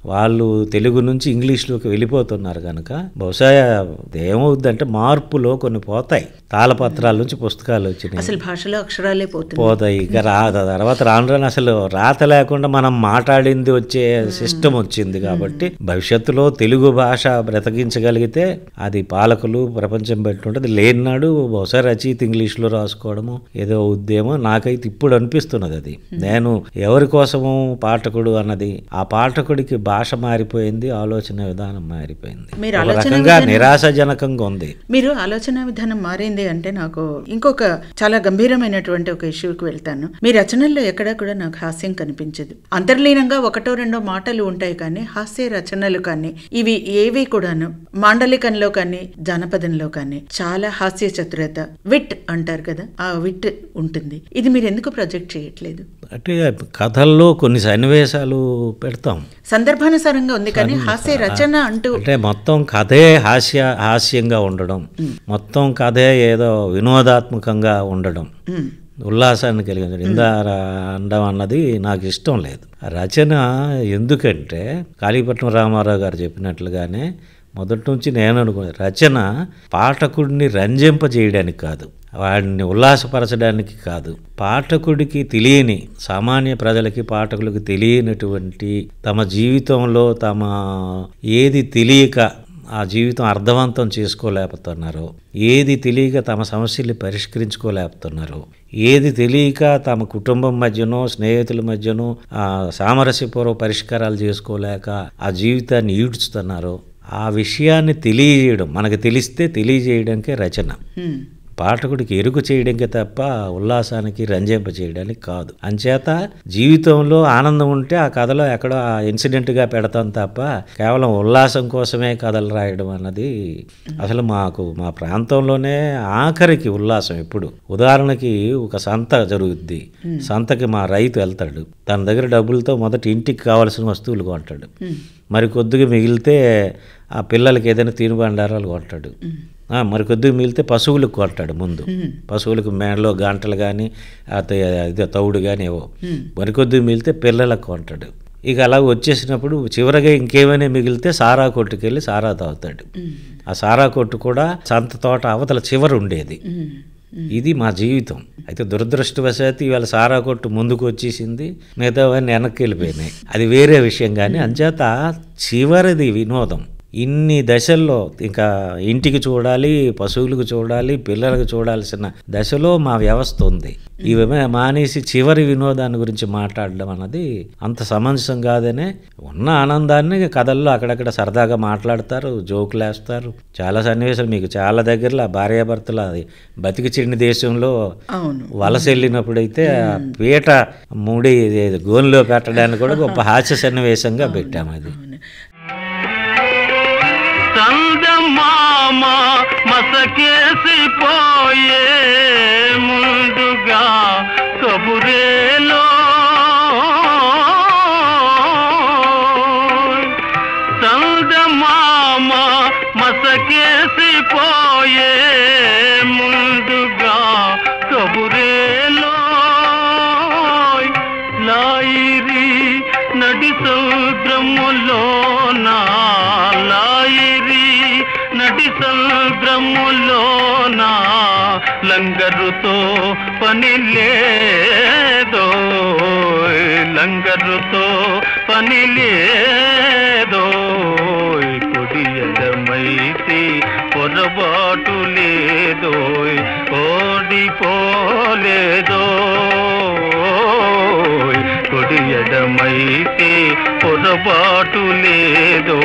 వాళ్ళు తెలుగు నుంచి ఇంగ్లీష్లోకి వెళ్ళిపోతున్నారు కనుక బహుశా ఏమవుద్దంటే మార్పులో కొన్ని పోతాయి తాళపత్రాల నుంచి పుస్తకాలు వచ్చినాయి అసలు భాషలో అక్షరాలే పోతుంది పోతాయి ఇక రా తర్వాత రాను రాను అసలు రాత లేకుండా మనం మాట్లాడింది వచ్చే సిస్టమ్ వచ్చింది కాబట్టి భవిష్యత్తులో తెలుగు భాష బ్రతికించగలిగితే అది పాలకులు ప్రపంచం పెట్టుంటది లేనినాడు బహుశా రచయిత ఇంగ్లీష్లో రాసుకోవడము ఏదో ఉద్యమం నాకైతే ఇప్పుడు అనిపిస్తున్నది అది నేను ఎవరి కోసము పాఠకుడు అన్నది ఆ పాఠకుడికి భాష మారిపోయింది ఆలోచన విధానం మారిపోయింది మీరు ఒక ఆలోచన రకంగా విధానం- నిరాశజనకంగా ఉంది మీరు ఆలోచన విధానం మారింది అంటే నాకు ఇంకొక చాలా గంభీరమైనటువంటి ఒక ఇష్యూకి వెళ్తాను మీ రచనల్లో ఎక్కడా కూడా నాకు హాస్యం కనిపించదు అంతర్లీనంగా ఒకటో రెండో మాటలు ఉంటాయి కానీ హాస్య రచనలు కానీ ఇవి ఏవి కూడాను మాండలికంలో కానీ జానపదంలో కానీ చాలా హాస్య చతురత విట్ అంటారు కదా ఆ విట్ ఉంటుంది ఇది మీరు ఎందుకు ప్రొజెక్ట్ చేయట్లేదు అంటే కథల్లో కొన్ని సన్నివేశాలు పెడతాం సందర్భానుసారంగా ఉంది కానీ హాస్య రచన అంటూ అంటే మొత్తం కథే హాస్య హాస్యంగా ఉండడం మొత్తం కథే ఏదో వినోదాత్మకంగా ఉండడం ఉమ్, ఉల్లాసాన్ని కలిగించడం ఇందార అనడం అన్నది నాకు ఇష్టం లేదు ఆ రచన ఎందుకంటే కాళీపట్నం రామారావు గారు చెప్పినట్లుగానే మొదటి నుంచి నేను అనుకునే రచన పాఠకుడిని రంజింప చేయడానికి కాదు వాడిని ఉల్లాసపరచడానికి కాదు పాఠకుడికి తెలియని సామాన్య ప్రజలకి పాఠకులకు తెలియనటువంటి తమ జీవితంలో తమ ఏది తెలియక ఆ జీవితం అర్థవంతం చేసుకోలేకపోతున్నారు ఏది తెలియక తమ సమస్యల్ని పరిష్కరించుకోలేకపోతున్నారు ఏది తెలియక తమ కుటుంబం మధ్యనో స్నేహితుల మధ్యనో ఆ సామరస్యపూర్వ పరిష్కారాలు చేసుకోలేక ఆ జీవితాన్ని ఈడ్చుతున్నారు ఆ విషయాన్ని తెలియజేయడం మనకు తెలిస్తే తెలియజేయడానికే రచన ఉమ్, పాఠకుడికి ఎరుకు చేయడానికి తప్ప ఉల్లాసానికి రంజింప చేయడానికి కాదు అంచేత జీవితంలో ఆనందం ఉంటే ఆ కథలో ఎక్కడో ఆ ఇన్సిడెంట్గా పెడతాం తప్ప కేవలం ఉల్లాసం కోసమే కథలు రాయడం అన్నది అసలు మాకు మా ప్రాంతంలోనే ఆఖరికి ఉల్లాసం ఎప్పుడు ఉదాహరణకి ఒక సంత జరుగుద్ది సంతకి మా రైతు వెళ్తాడు తన దగ్గర డబ్బులతో మొదట ఇంటికి కావాల్సిన వస్తువులు కొంటాడు మరి కొద్దిగా మిగిలితే ఆ పిల్లలకి ఏదైనా తినుబండారాలు కొంటాడు ఆ, మరి కొద్దిగా మిగిలితే పశువులకు కొంటాడు ముందు పశువులకు మేడలో గంటలు కానీ అదే తౌడు కానీ ఏవో మరి కొద్దిగా మిగిలితే పిల్లలకు కొంటాడు ఇక అలా వచ్చేసినప్పుడు చివరగా ఇంకేమైనా మిగిలితే సారా కొట్టుకెళ్ళి సారా తాగుతాడు ఆ సారా కొట్టు కూడా సంత తోట అవతల చివర ఉండేది ఉమ్, ఇది మా జీవితం అయితే దురదృష్టవశాత్తు ఇవాళ సారా కొట్టు ముందుకు వచ్చేసింది మిగతావన్నీ వెనక్కి వెళ్ళిపోయినాయి అది వేరే విషయం కానీ అంచేత చివరిది వినోదం ఇన్ని దశల్లో ఇంకా ఇంటికి చూడాలి పశువులకు చూడాలి పిల్లలకు చూడాల్సిన దశలో మా వ్యవస్థ ఉంది ఇవి మానేసి చివరి వినోదాన్ని గురించి మాట్లాడడం అన్నది అంత సమంజసం కాదనే ఉన్న ఆనందాన్ని కథల్లో అక్కడక్కడ సరదాగా మాట్లాడతారు జోకులు వేస్తారు చాలా సన్నివేశాలు మీకు చాలా దగ్గరలో ఆ భార్యాభర్తలు అది బతికి చెండి దేశంలో అవును వలస వెళ్ళినప్పుడైతే ఆ పీట ముడి ఇది గోన్లో పెట్టడానికి కూడా గొప్ప హాస్య సన్నివేశంగా పెట్టాము అది చందమామ మసకేసిపోయే ముందుగా కబురేలో చందమామ మసకేసిపోయే ముందుగా కబురేలో లాయిరి నడి సముద్రములోన లాయిరి నడి సముద్రములోన లంగరుతో పని లేదో లంగరుతో పని లేదో కొడియడమైతే పొరపాటు లేదో ఓడిపోలేదో కొడియడమైతే పొరపాటు లేదో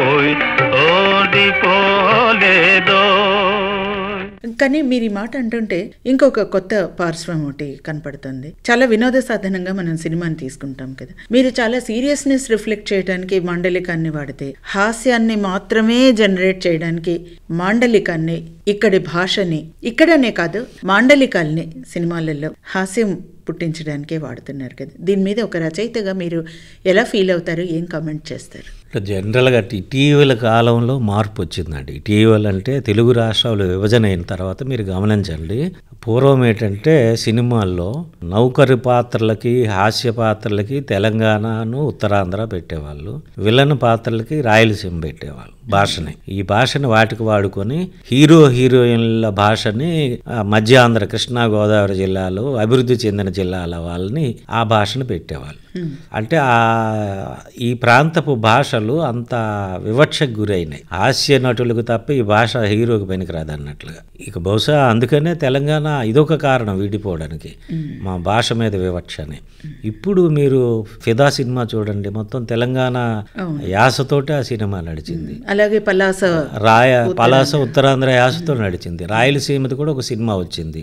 ఓడిపోలేదో కానీ మీరు ఈ మాట అంటుంటే ఇంకొక కొత్త పార్శ్వం ఒకటి కనపడుతుంది చాలా వినోద సాధనంగా మనం సినిమాని తీసుకుంటాం కదా మీరు చాలా సీరియస్నెస్ రిఫ్లెక్ట్ చేయడానికి మాండలికాన్ని వాడితే హాస్యాన్ని మాత్రమే జనరేట్ చేయడానికి మాండలికాన్ని ఇక్కడి భాషని ఇక్కడనే కాదు మాండలికాల్ని సినిమాలలో హాస్యం పుట్టించడానికే వాడుతున్నారు కదా దీని మీద ఒక రచయితగా మీరు ఎలా ఫీల్ అవుతారు ఏం కామెంట్ చేస్తారు జనరల్గా ఇటీవల కాలంలో మార్పు వచ్చిందండి ఇటీవల అంటే తెలుగు రాష్ట్రాలు విభజన అయిన తర్వాత మీరు గమనించండి పూర్వం ఏంటంటే సినిమాల్లో నౌకరి పాత్రలకి హాస్య పాత్రలకి తెలంగాణను ఉత్తరాంధ్ర పెట్టేవాళ్ళు విలన్ పాత్రలకి రాయలసీమ పెట్టేవాళ్ళు భాషని ఈ భాషని వాటికి వాడుకొని హీరో హీరోయిన్ల భాషని ఆ, మధ్య ఆంధ్ర కృష్ణా గోదావరి జిల్లాలో అభివృద్ధి చెందిన జిల్లాల వాళ్ళని ఆ భాషను పెట్టేవాళ్ళు అంటే ఆ ఈ ప్రాంతపు భాషలు అంత వివక్షకు గురైనాయి హాస్య నటులకు తప్ప ఈ భాష హీరోకి పనికిరాదు అన్నట్లుగా ఇక బహుశా అందుకనే తెలంగాణ ఇదొక కారణం విడిపోవడానికి మా భాష మీద వివక్ష అని ఇప్పుడు మీరు ఫిదా సినిమా చూడండి మొత్తం తెలంగాణ యాసతోటే ఆ సినిమా నడిచింది అలాగే పలాస రాయ పలాస ఉత్తరాంధ్ర యాసతో నడిచింది రాయలసీమది కూడా ఒక సినిమా వచ్చింది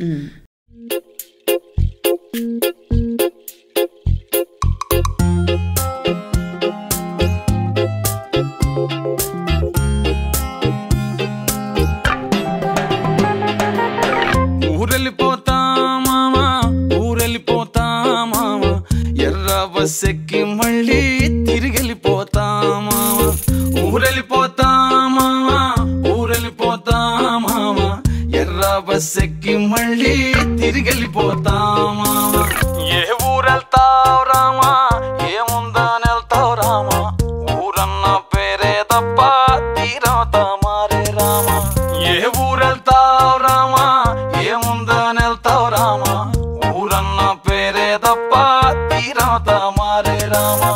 ఊరెళ్ళిపోతా మామా ఊరెళ్ళిపోతా మామా ఎర్ర బస్ ఎక్కి మళ్ళీ తిరిగెళ్ళిపోతా మామా ఊరెళ్ళిపోతా మామా ఊరెళ్ళిపోతా మామా ఎర్ర బస్ ఎక్కి మళ్ళీ తిరిగెళ్ళిపోతా మామా ఏ ఊరెళ్తావు రామా ఏముందని వెళ్తావు రామా ఊరన్న పేరే తప్ప తీరవుతా మారే రామా ఏ ఊరెళ్తావు రామా ఏముందని వెళ్తావు రామా ఊరన్న పేరే తప్ప తీరవుతా మారే రామా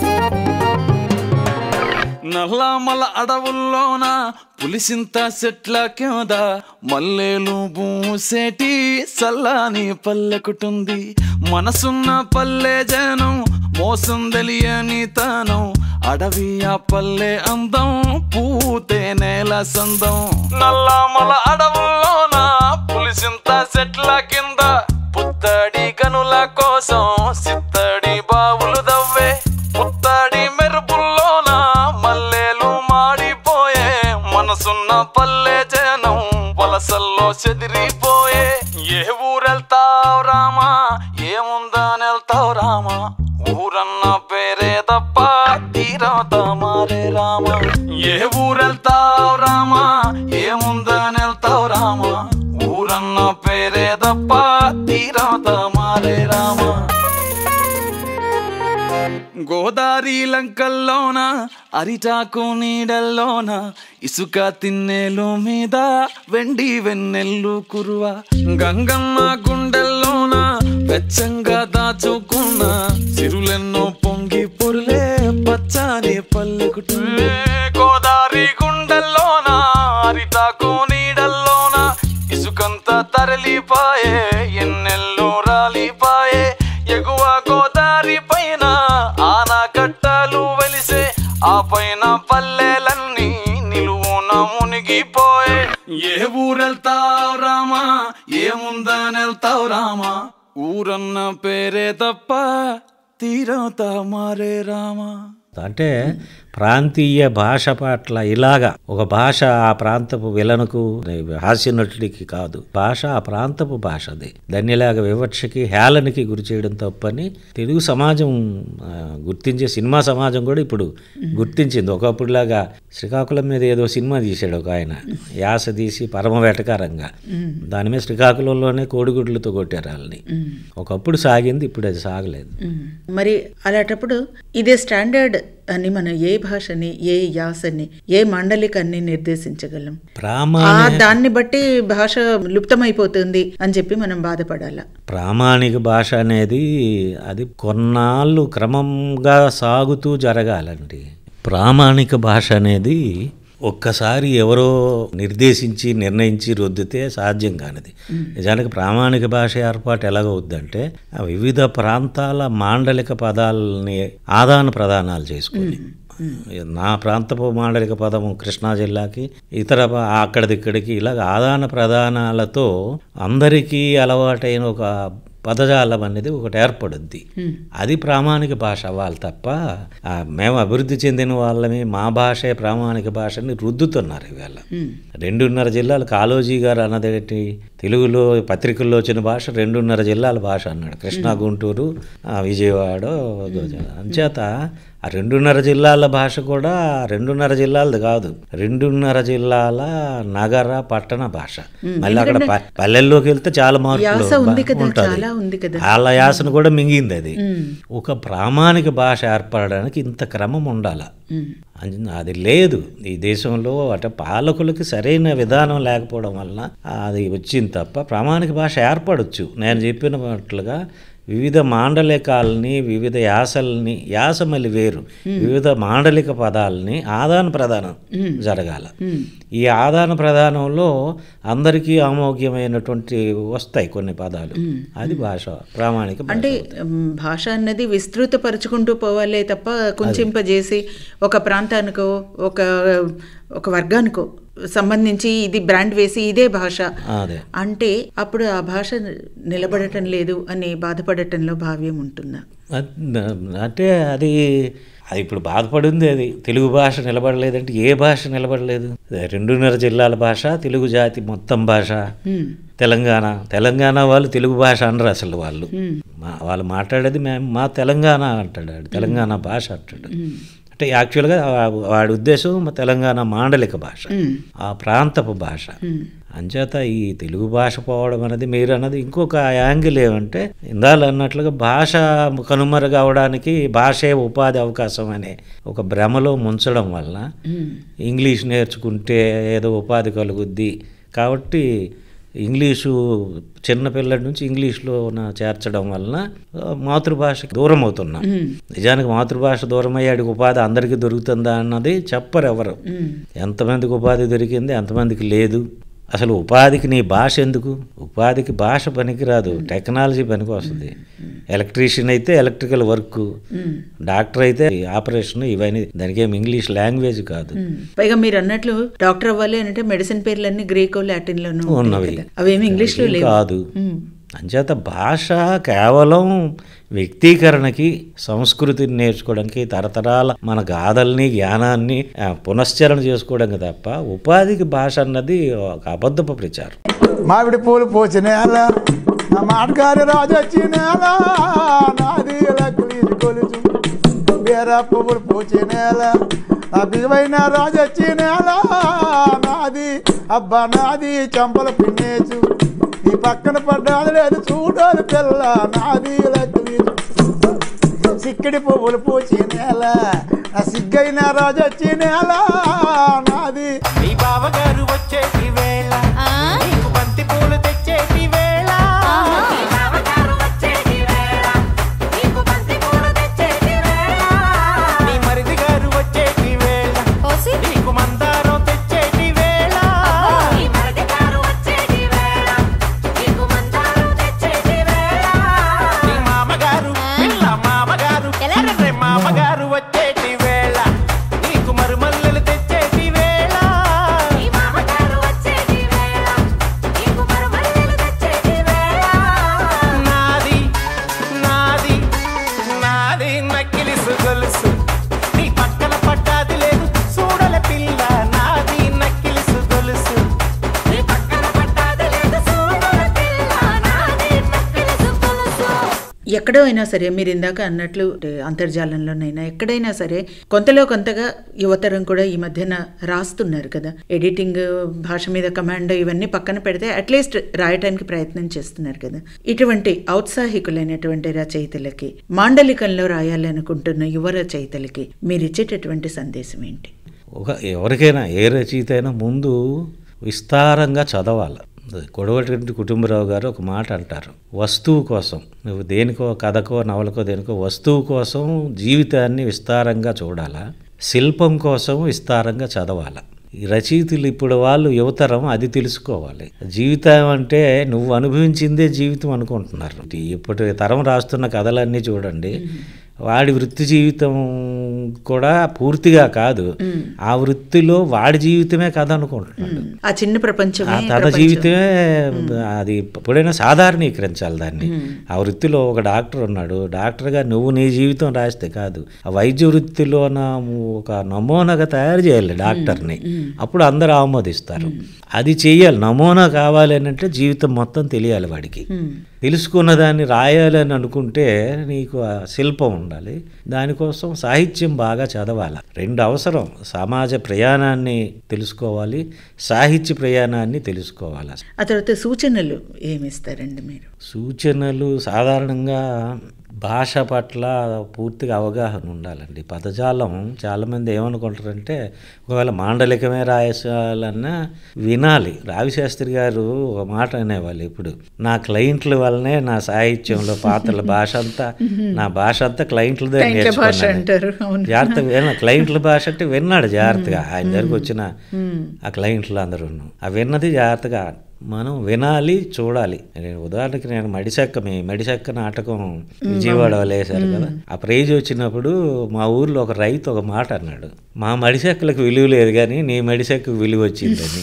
నల్లమల అడవుల్లోన పులిసింత చెట్ల కింద మల్లెలు పూసేటి సల్లాని పల్లెకుటుంది మనసున్న పల్లె జనం మోసం తెలియని తనం అడవి ఆ పల్లె అందం పూతే నేల సందం నల్లమల అడవుల్లోన పులిసింత చెట్ల కింద పుత్తడి కనుల కోసం సిత్తడి బావులు దవ్వే పుత్తడి మెరుపుల్లోన మల్లెలు మాడిపోయే మనసున్న పల్లె జనం వలసల్లో చెదిరిపోయే ఏ ఊరెళ్తావు రామా ఏముందని వెళ్తావు రామా ఊరన్న పేరే తప్ప తీరవుతా మారే రామా ఏ ఊరెళ్తావు రామా ఏముందని వెళ్తావు రామా ఊరన్న పేరే తప్ప తీరవుతా మారే రామా గోదారి లంకల్లోన అరిటాకు నీడల్లోన ఇసుక తిన్నెలు మీద వెండి వెన్నెల్లు కురువ గంగమ్మ గుండెల్లోన వెచ్చంగా దాచుకున్న సిరులెన్నో పొంగి పొరులే పచ్చాని పల్లెకుటుండే గోదారి గుండెల్లోన అరిటాకు నీడల్లోన ఇసుకంత తరలిపాయే ఎన్నెల్లు రాలిపాయే ఎగువ గోదారి పైన ఆనకట్టలు వెలిసే ఆ పైన పల్లెలన్నీ నిలువున మునిగిపోయే ఏ ఊరెళ్తావు రామా ఏముందని వెళ్తావు రామా ఊరన్న పేరే తప్ప తీరవుతా మారే రామా అంటే ప్రాంతీయ భాష పట్ల ఇలాగా ఒక భాష ఆ ప్రాంతపు విలనకు హాస్య నటుడికి కాదు భాష ఆ ప్రాంతపు భాష అది దాన్ని ఇలాగ వివక్షకి హేళనకి గురి చేయడం తప్పని తెలుగు సమాజం ఆ, గుర్తించే సినిమా సమాజం కూడా ఇప్పుడు గుర్తించింది ఒకప్పుడులాగా శ్రీకాకుళం మీద ఏదో సినిమా తీశాడు ఒక ఆయన యాస తీసి పరమ వేటకారంగా దాని మీద శ్రీకాకుళంలోనే కోడిగుడ్లతో కొట్టారు వాళ్ళని ఒకప్పుడు సాగింది ఇప్పుడు అది సాగలేదు మ్మ్. మరి అలాంటప్పుడు ఇదే స్టాండర్డ్ అని మనం ఏ భాషని ఏ యాసని ఏ మండలికాన్ని నిర్దేశించగలం ఆ ప్రామాణిక దాన్ని బట్టి భాష లుప్తమైపోతుంది అని చెప్పి మనం బాధపడాలా ప్రామాణిక భాష అనేది అది కొన్నాళ్ళు క్రమంగా సాగుతూ జరగాలండి ప్రామాణిక భాష అనేది ఒక్కసారి ఎవరో నిర్దేశించి నిర్ణయించి రుద్దితే సాధ్యం కానిది నిజానికి ప్రామాణిక భాష ఏర్పాటు ఎలాగవుద్దంటే ఆ వివిధ ప్రాంతాల మాండలిక పదాలని ఆదాన ప్రదానాలు చేసుకుని నా ప్రాంతపు మాండలిక పదము కృష్ణా జిల్లాకి ఇతర ప- అక్కడిదిక్కడికి ఇలాగ ఆదాన ప్రదానాలతో అందరికీ అలవాటైన ఒక పదజాలం అనేది ఒకటి ఏర్పడుద్ది అది ప్రామాణిక భాష అవ్వాలి తప్ప ఆ, మేము అభివృద్ధి చెందిన వాళ్ళని మా భాషే ప్రామాణిక భాషని రుద్దుతున్నారు ఇవాళ రెండున్నర జిల్లాలు కాళోజీ గారు అన్నదేంటి తెలుగులో పత్రికల్లో వచ్చిన భాష రెండున్నర జిల్లాల భాష అన్నాడు కృష్ణా గుంటూరు ఆ, విజయవాడ అంచేత ఆ రెండున్నర జిల్లాల భాష కూడా రెండున్నర జిల్లాలది కాదు రెండున్నర జిల్లాల నగర పట్టణ భాష మళ్ళీ అక్కడ ప- పల్లెల్లోకి వెళ్తే చాలా మార్పులు యాస ఉంది కదా, ఉంటది. చాలా ఉంది కదా. వాళ్ళ యాసను కూడా మింగింది అది ఒక ప్రామాణిక భాష ఏర్పడడానికి ఇంత క్రమం ఉండాల అంజ- అది లేదు ఈ దేశంలో అంటే పాలకులకి సరైన విధానం లేకపోవడం వలన అది వచ్చింది తప్ప ప్రామాణిక భాష ఏర్పడవచ్చు నేను చెప్పినట్లుగా వివిధ మాండలికాలని వివిధ యాసల్ని యాస మళ్ళీ వేరు వివిధ మాండలిక పదాలని ఆదాన ప్రదానం జరగాల ఈ ఆదాన ప్రదానంలో అందరికీ ఆమోగ్యమైనటువంటి వస్తాయి కొన్ని పదాలు అది భాష ప్రామాణిక భాష అంటే మ్, భాష అన్నది విస్తృతపరుచుకుంటూ పోవాలే తప్ప కుంచింపజేసి ఒక ప్రాంతానికో ఒక ఒక వర్గానికో సంబంధించి ఇది బ్రాండ్ వేసి ఇదే భాష అదే అంటే అప్పుడు ఆ భాష నిలబడటం లేదు అని బాధపడటంలో భావ్యం ఉంటుందా అద్- అంటే అది అది ఇప్పుడు బాధపడింది అది తెలుగు భాష నిలబడలేదంటే ఏ భాష నిలబడలేదు రెండున్నర జిల్లాల భాష తెలుగు జాతి మొత్తం భాష తెలంగాణ తెలంగాణ వాళ్ళు తెలుగు భాష అనరు అసలు వాళ్ళు మా- వాళ్ళు మాట్లాడేది మేము మా తెలంగాణ అంటాడు వాడు. తెలంగాణ భాష అంటాడు అంటే యాక్చువల్గా వా- వాడి ఉద్దేశం మా తెలంగాణ మాండలిక భాష ఆ ప్రాంతపు భాష అంచేత ఈ తెలుగు భాష పోవడం అనేది మీరు అన్నది ఇంకొక యాంగిల్ ఏమంటే ఇందాలు అన్నట్లుగా భాష కనుమరుగవడానికి భాషే ఉపాధి అవకాశం అనే ఒక భ్రమలో ముంచడం వల్ల ఇంగ్లీష్ నేర్చుకుంటే ఏదో ఉపాధి కలుగుద్ది కాబట్టి ఇంగ్లీషు చిన్నపిల్లడి నుంచి ఇంగ్లీష్లో నా చేర్చడం వలన ఆ, మాతృభాషకి దూరం అవుతున్నాం నిజానికి మాతృభాష దూరం అయ్యాడికి ఉపాధి అందరికీ దొరుకుతుందా అన్నది చెప్పరు ఎవరు ఎంతమందికి ఉపాధి దొరికింది ఎంతమందికి లేదు అసలు ఉపాధికి నీ భాష ఎందుకు ఉపాధికి భాష పనికిరాదు టెక్నాలజీ పనికి వస్తుంది ఎలక్ట్రీషియన్ అయితే ఎలక్ట్రికల్ వర్క్ డాక్టర్ అయితే ఆపరేషన్ ఇవన్నీ దానికి ఏం ఇంగ్లీష్ లాంగ్వేజ్ కాదు పైగా మీరు అన్నట్లు డాక్టర్ అవ్వాలి అంటే మెడిసిన్ పేర్లన్నీ గ్రీకో లాటిన్లోనూ ఉంటాయి ఉన్నవి కదా. అవేమి ఇంగ్లీష్లో అవి లేవు కాదు అంచేత భాష కేవలం వ్యక్తీకరణకి సంస్కృతిని నేర్చుకోవడానికి తరతరాల మన గాథల్ని జ్ఞానాన్ని ఆ, పునశ్చరణ చేసుకోవడానికి తప్ప ఉపాధికి భాష అన్నది ఒక అబద్ధపు ప్రచారం మామిడి పూలు పోసి నేల నా మాటగారి రాజు వచ్చి నేల నాది లక్కులీసి కొలుచు బీర పువ్వులు పూచి నేల నా బిగువైన రాజు వచ్చి నేల నాది అబ్బా నాది చంపల పిన్నేచు ఈ పక్కన పడ్డాది లేదు చూడాలి పిల్ల నాది లక్కులీసు సిక్కిడి పువ్వులు పూచి నేల నా సిగ్గైన రాజు వచ్చి నేల నాది నీ బావగారు వచ్చేటి వేళ ఆ? నీకు బంతి పూలు తెచ్చేటి వేళ ఆహా. నీ మరిది గారు వచ్చేటి వేళ కోసి నీకు మందారం తెచ్చేటి వేళ నీ మామగారు పిల్ల మామగారు ఎలా? రే మామగారు వచ్చేటి వేళ నీకు మరుమల్లెలు తెచ్చేటి వేళ నాది నాది నాది నక్కిలిసు గొలుసు నీ పక్కన పడ్డాది లేదు చూడల పిల్ల నాది నక్కిలిసు గొలుసు నీ పక్కన పడ్డాది లేదు చూడల పిల్ల నాది నక్కిలిసు గొలుసు ఎక్కడో అయినా సరే మీరు ఇందాక అన్నట్లు అంటే అంతర్జాలంలోనైనా ఎక్కడైనా సరే కొంతలో కొంతగా యువతరం కూడా ఈ మధ్యన రాస్తున్నారు కదా ఎడిటింగ్ భాష మీద కమాండ్ ఇవన్నీ పక్కన పెడితే అట్లీస్ట్ రాయటానికి ప్రయత్నం చేస్తున్నారు కదా ఇటువంటి ఔత్సాహికులైనటువంటి రచయితలకి మాండలికంలో రాయాలనుకుంటున్న యువ రచయితలకి మీరు ఇచ్చేటటువంటి సందేశం ఏంటి ఒక ఎవరికైనా ఏ రచయిత అయినా ముందు విస్తారంగా చదవాలి కొడవటి కుటుంబరావు గారు ఒక మాట అంటారు వస్తువు కోసం నువ్వు దేనికో కథకో నవలకో దేనికో వస్తువు కోసం జీవితాన్ని విస్తారంగా చూడాలా శిల్పం కోసం విస్తారంగా చదవాలా ఈ రచయితలు ఇప్పుడు వాళ్ళు యువతరం అది తెలుసుకోవాలి జీవితం అంటే నువ్వు అనుభవించిందే జీవితం అనుకుంటున్నారు ఇప్పటి తరం రాస్తున్న కథలన్నీ చూడండి వాడి వృత్తి జీవితం కూడా పూర్తిగా కాదు ఆ వృత్తిలో వాడి జీవితమే కథ అనుకుంటున్నాడు ఆ చిన్న ప్రపంచమే ఆ తన ప్రపంచం. జీవితమే అది ఎప్పుడైనా సాధారణీకరించాలి దాన్ని ఆ వృత్తిలో ఒక డాక్టర్ ఉన్నాడు డాక్టర్గా నువ్వు నీ జీవితం రాస్తే కాదు ఆ వైద్య వృత్తిలో ఒక నమూనాగా తయారు చేయాలి డాక్టర్ని అప్పుడు అందరూ ఆమోదిస్తారు అది చెయ్యాలి నమూనా కావాలి అని అంటే జీవితం మొత్తం తెలియాలి వాడికి తెలుసుకున్న దాన్ని రాయాలని అనుకుంటే నీకు ఆ శిల్పం ఉండాలి దానికోసం సాహిత్యం బాగా చదవాలి రెండు అవసరం సమాజ ప్రయాణాన్ని తెలుసుకోవాలి సాహిత్య ప్రయాణాన్ని తెలుసుకోవాలి ఆ తర్వాత సూచనలు ఏమిస్తారండి మీరు సూచనలు సాధారణంగా భాష పట్ల పూర్తిగా అవగాహన ఉండాలండి పదజాలం చాలామంది ఏమనుకుంటారంటే ఒకవేళ మాండలికమే రాయాలన్నా వినాలి రావిశాస్త్రి గారు ఒక మాట అనేవాళ్ళు ఇప్పుడు నా క్లయింట్ల వల్లనే నా సాహిత్యంలో పాత్రల భాష అంతా నా భాష అంతా క్లయింట్లదే క్లయింట్ల భాష నేర్చుకున్నాను అంటారు, అవును. జాగ్రత్తగా విన క్లయింట్ల భాష అంటే విన్నాడు జాగ్రత్తగా ఆయన దగ్గరకు వచ్చిన ఆ క్లయింట్లు అందరూ ఆ విన్నది జాగ్రత్తగా మనం వినాలి చూడాలి నేను ఉదాహరణకి నేను మడిసెక్క మీ మడిసెక్క నాటకం విజయవాడ వేశారు కదా ఆ ప్రైజ్ వచ్చినప్పుడు మా ఊర్లో ఒక రైతు ఒక మాట అన్నాడు మా మడిసెక్కలకు విలువ లేదు కానీ నీ మడిసెక్కకు విలువ వచ్చిందని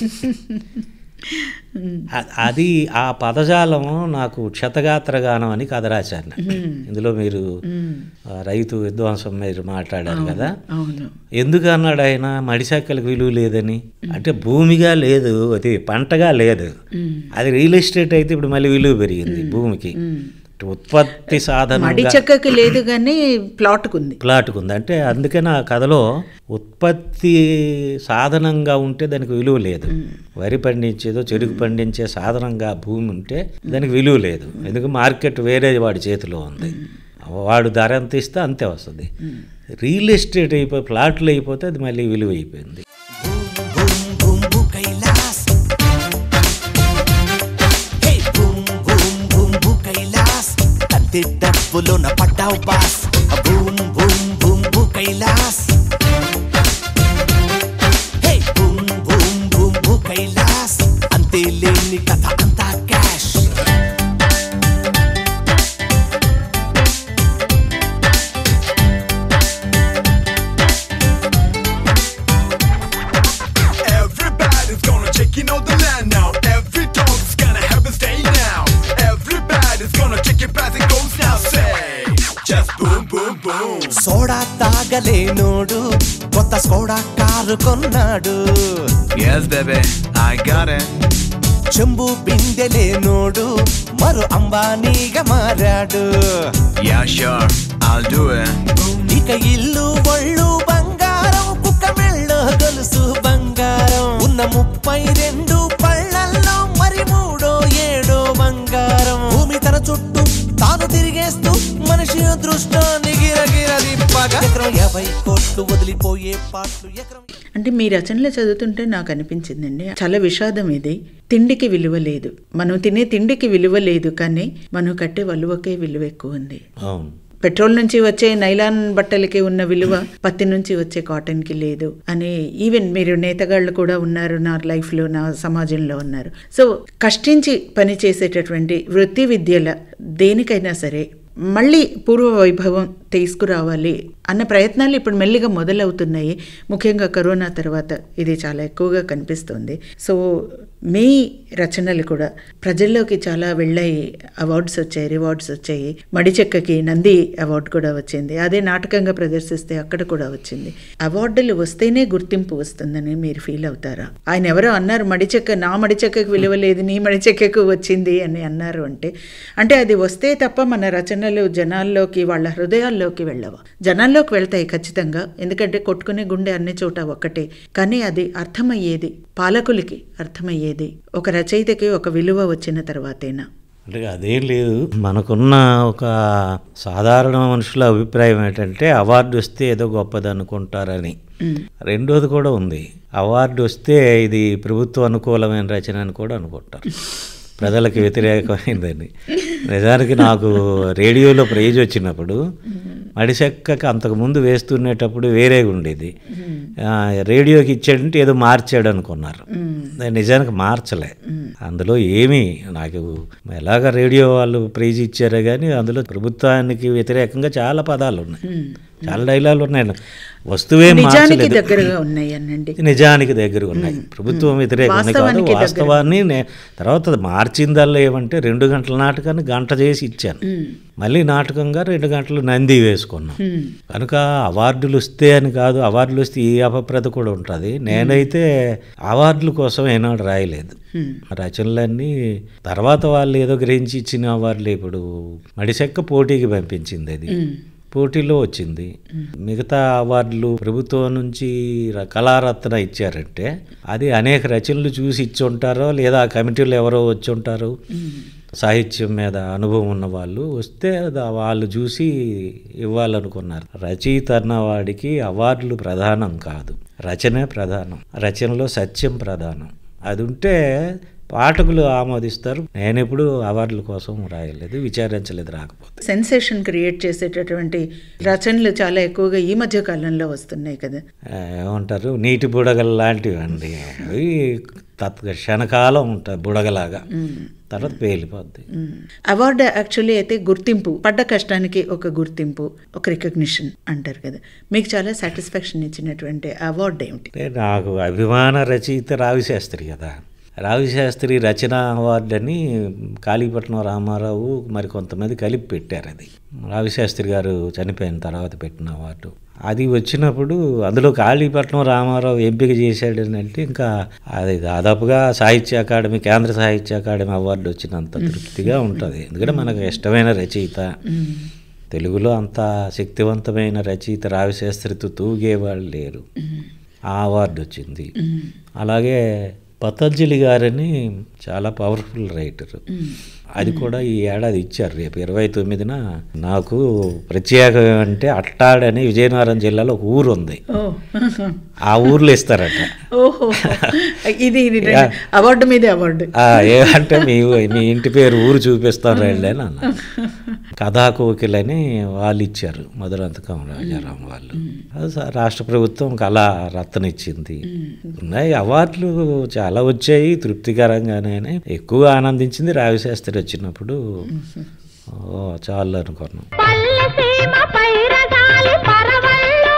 అ- అది ఆ పదజాలం నాకు క్షతగాత్ర గానం అని కథ రాశాను నేను. ఇందులో మీరు ఆ, రైతు విధ్వంసం మీరు మాట్లాడారు కదా అవును ఎందుకు అన్నాడు ఆయన మడిశాఖలకు విలువ లేదని అంటే భూమిగా లేదు అది పంటగా లేదు అది రియల్ ఎస్టేట్ అయితే ఇప్పుడు మళ్ళీ విలువ పెరిగింది భూమికి ఉత్పత్తి మడి సాధనంగా చెక్కకి లేదు కానీ ప్లాట్కు ఉంది ప్లాట్కు ఉంది అంటే అందుకని ఆ కథలో ఉత్పత్తి సాధనంగా ఉంటే దానికి విలువ లేదు వరి పండించేదో చెరుకు పండించే సాధనంగా భూమి ఉంటే దానికి విలువ లేదు ఎందుకు మార్కెట్ వేరే వాడి చేతిలో ఉంది వాడు ధర ఎంత ఇస్తే అంతే వస్తుంది రియల్ ఎస్టేట్ అయిపోయి ప్లాట్లు అయిపోతే అది మళ్ళీ విలువ అయిపోయింది boom boo Kailash hey boom boom boom boo Kailash తంతి డబ్బులో నా పడ్డావు boss boom boom boom boo Kailash hey boom boom boom boo Kailash అంతే లేని కథ అంతా cash Everybody's gonna check in on the land now. Every dog's gonna have a stay now. Everybody's gonna check your path and goes now. Say, just boom, boom, boom. Soda తాగలేనోడు కొత్త సోడా కారు కొన్నాడు Yes, baby, I got it. చెంబు బిందెలేనోడు మరో అంబానీగా మారాడు Yeah, sure, I'll do it. ఇక ఇల్లు ఒళ్ళు బంగారం కుక్క మెళ్ళో గొలుసు బంగారం ఉన్న ముప్పై రెండు పళ్ళల్లో మరి మూడో ఏడో బంగారం భూమి తన చుట్టూ తాను తిరిగేస్తూ మనిషి అదృష్టాన్ని గిరగిరదిప్పగా ఎకరం యాభై కోట్లు వదిలిపోయే పాటలు ఎకరం అంటే మీ రచనలు చదువుతుంటే నాకు అనిపించిందండి చాలా విషాదం ఇది తిండికి విలువ లేదు మనం తినే తిండికి విలువ లేదు కానీ మనం కట్టే వలువకే విలువ ఎక్కువ ఉంది అవును పెట్రోల్ నుంచి వచ్చే నైలాన్ బట్టలకి ఉన్న విలువ పత్తి నుంచి వచ్చే కాటన్ కి లేదు అని ఈవెన్ మీరు నేతగాళ్ళు కూడా ఉన్నారు నా లైఫ్ లో నా సమాజంలో ఉన్నారు సో కష్టించి పని చేసేటటువంటి వృత్తి విద్యల దేనికైనా సరే మళ్ళీ పూర్వ వైభవం తీసుకురావాలి అన్న ప్రయత్నాలు ఇప్పుడు మెల్లిగా మొదలవుతున్నాయి ముఖ్యంగా కరోనా తర్వాత ఇది చాలా ఎక్కువగా కనిపిస్తుంది సో మీ రచనలు కూడా ప్రజల్లోకి చాలా వెళ్ళాయి అవార్డ్స్ వచ్చాయి రివార్డ్స్ వచ్చాయి మడిచెక్కకి నంది అవార్డు కూడా వచ్చింది అదే నాటకంగా ప్రదర్శిస్తే అక్కడ కూడా వచ్చింది అవార్డులు వస్తేనే గుర్తింపు వస్తుందని మీరు ఫీల్ అవుతారా ఆయన ఎవరో అన్నారు మడిచెక్క నా మడిచెక్కకు విలువ లేదు నీ మడిచెక్కకు వచ్చింది అని అన్నారు అంటే అంటే అది వస్తే తప్ప మన రచనలు జనాల్లోకి వాళ్ళ హృదయాల్లోకి వెళ్ళవా జనాల్లోకి వెళ్తాయి ఖచ్చితంగా ఎందుకంటే కొట్టుకునే గుండె అన్ని చోట ఒక్కటే కానీ అది అర్థమయ్యేది పాలకులకి అర్థమయ్యేది ఒక రచయితకి ఒక విలువ వచ్చిన తర్వాతేనా అంటే అదేం లేదు మనకున్న ఒక సాధారణ మనుషుల అభిప్రాయం ఏంటంటే అవార్డు వస్తే ఏదో గొప్పది అనుకుంటారని రెండోది కూడా ఉంది అవార్డు వస్తే ఇది ప్రభుత్వ అనుకూలమైన రచన అని కూడా అనుకుంటారు ప్రజలకు వ్యతిరేకమైందని నిజానికి నాకు రేడియోలో ప్రైజ్ వచ్చినప్పుడు మడిసెక్కకి అంతకుముందు వేస్తుండేటప్పుడు వేరేగా ఉండేది ఆ, రేడియోకి ఇచ్చాడంటే ఏదో మార్చాడు అనుకున్నారు నిజానికి మార్చలే అందులో ఏమీ నాకు ఎలాగ రేడియో వాళ్ళు ప్రైజ్ ఇచ్చారే కానీ అందులో ప్రభుత్వానికి వ్యతిరేకంగా చాలా పదాలు ఉన్నాయి చాలా డైలాగులు ఉన్నాయి వస్తువే నిజానికి మార్చలేదు దగ్గరగా ఉన్నాయి అనండి నిజానికి దగ్గర ఉన్నాయి ప్రభుత్వం వ్యతిరేకంగా కాదు వాస్తవానికి దగ్గర. వాస్తవాన్ని నే- తర్వాత మార్చిందల్లా ఏమంటే రెండు గంటల నాటకాన్ని గంట చేసి ఇచ్చాను మళ్ళీ నాటకంగా రెండు గంటలు నంది వేసుకున్నాం కనుక అవార్డులు వస్తే అని కాదు అవార్డులు వస్తే ఈ అపప్రద కూడా ఉంటుంది నేనైతే అవార్డుల కోసం ఏనాడు రాయలేదు రచనలన్నీ తర్వాత వాళ్ళు ఏదో గ్రహించి ఇచ్చిన అవార్డులు ఇప్పుడు మడిసెక్క పోటీకి పంపించింది అది పోటీలో వచ్చింది మిగతా అవార్డులు ప్రభుత్వం నుంచి ర- కళారత్న ఇచ్చారంటే అది అనేక రచనలు చూసి ఇచ్చి ఉంటారో లేదా ఆ కమిటీలో ఎవరో వచ్చి ఉంటారు సాహిత్యం మీద అనుభవం ఉన్న వాళ్ళు వస్తే దా- వాళ్ళు చూసి ఇవ్వాలనుకున్నారు రచయిత అన్నవాడికి అవార్డులు ప్రధానం కాదు రచనే ప్రధానం రచనలో సత్యం ప్రధానం అది ఉంటే పాఠకులు ఆమోదిస్తారు నేను ఎప్పుడు అవార్డుల కోసం రాయలేదు విచారించలేదు రాకపోతే సెన్సేషన్ క్రియేట్ చేసేటటువంటి రచనలు చాలా ఎక్కువగా ఈ మధ్య కాలంలో వస్తున్నాయి కదా ఆ, ఏమంటారు నీటి బుడగలు లాంటివి అండి అవి తత్ క్షణకాలం ఉంటాయి బుడగలాగా తర్వాత పేలిపోద్ది అవార్డు యాక్చువల్లీ అయితే గుర్తింపు పడ్డ కష్టానికి ఒక గుర్తింపు ఒక రికగ్నిషన్ అంటారు కదా మీకు చాలా సాటిస్ఫాక్షన్ ఇచ్చినటువంటి అవార్డు ఏమిటి అంటే నాకు అభిమాన రచయిత రావిశాస్త్రి కదా రావిశాస్త్రి రచన అవార్డు అని కాళీపట్నం రామారావు మరి కొంతమంది కలిపి పెట్టారు అది రావిశాస్త్రి గారు చనిపోయిన తర్వాత పెట్టిన అవార్డు అది వచ్చినప్పుడు అందులో కాళీపట్నం రామారావు ఎంపిక చేశాడు అని అంటే ఇంకా అది దాదాపుగా సాహిత్య అకాడమీ కేంద్ర సాహిత్య అకాడమీ అవార్డు వచ్చినంత తృప్తిగా ఉంటుంది ఎందుకంటే మనకు ఇష్టమైన రచయిత తెలుగులో అంత శక్తివంతమైన రచయిత రావిశాస్త్రితో తూగేవాళ్ళు లేరు ఆ అవార్డు వచ్చింది అలాగే పతంజలి గారని చాలా పవర్ఫుల్ రైటర్ అది కూడా ఈ ఏడాది ఇచ్చారు రేపు ఇరవై తొమ్మిదిన నాకు ప్రత్యేకం అంటే అట్టాడని విజయనగరం జిల్లాలో ఒక ఊరు ఉంది ఓ ఆ ఊర్లో ఇస్తారట ఓహో ఇది ఇది అవార్డు మీదే అవార్డు ఆ, ఏమంటే మీ మీ ఇంటి పేరు ఊరు చూపిస్తాను రండి అని అన్న కథాకోకిలని వాళ్ళు ఇచ్చారు మధురంతకం రాజారాం వాళ్ళు అది స- రాష్ట్ర ప్రభుత్వం కళా రత్న ఇచ్చింది ఉన్నాయి అవార్డులు చాలా వచ్చాయి తృప్తికరంగానే ఎక్కువ ఆనందించింది రావిశాస్త్రి వచ్చినప్పుడు ఓ చాలు అనుకున్నాం పల్లెసీమ పైరగాలి పరవళ్ళు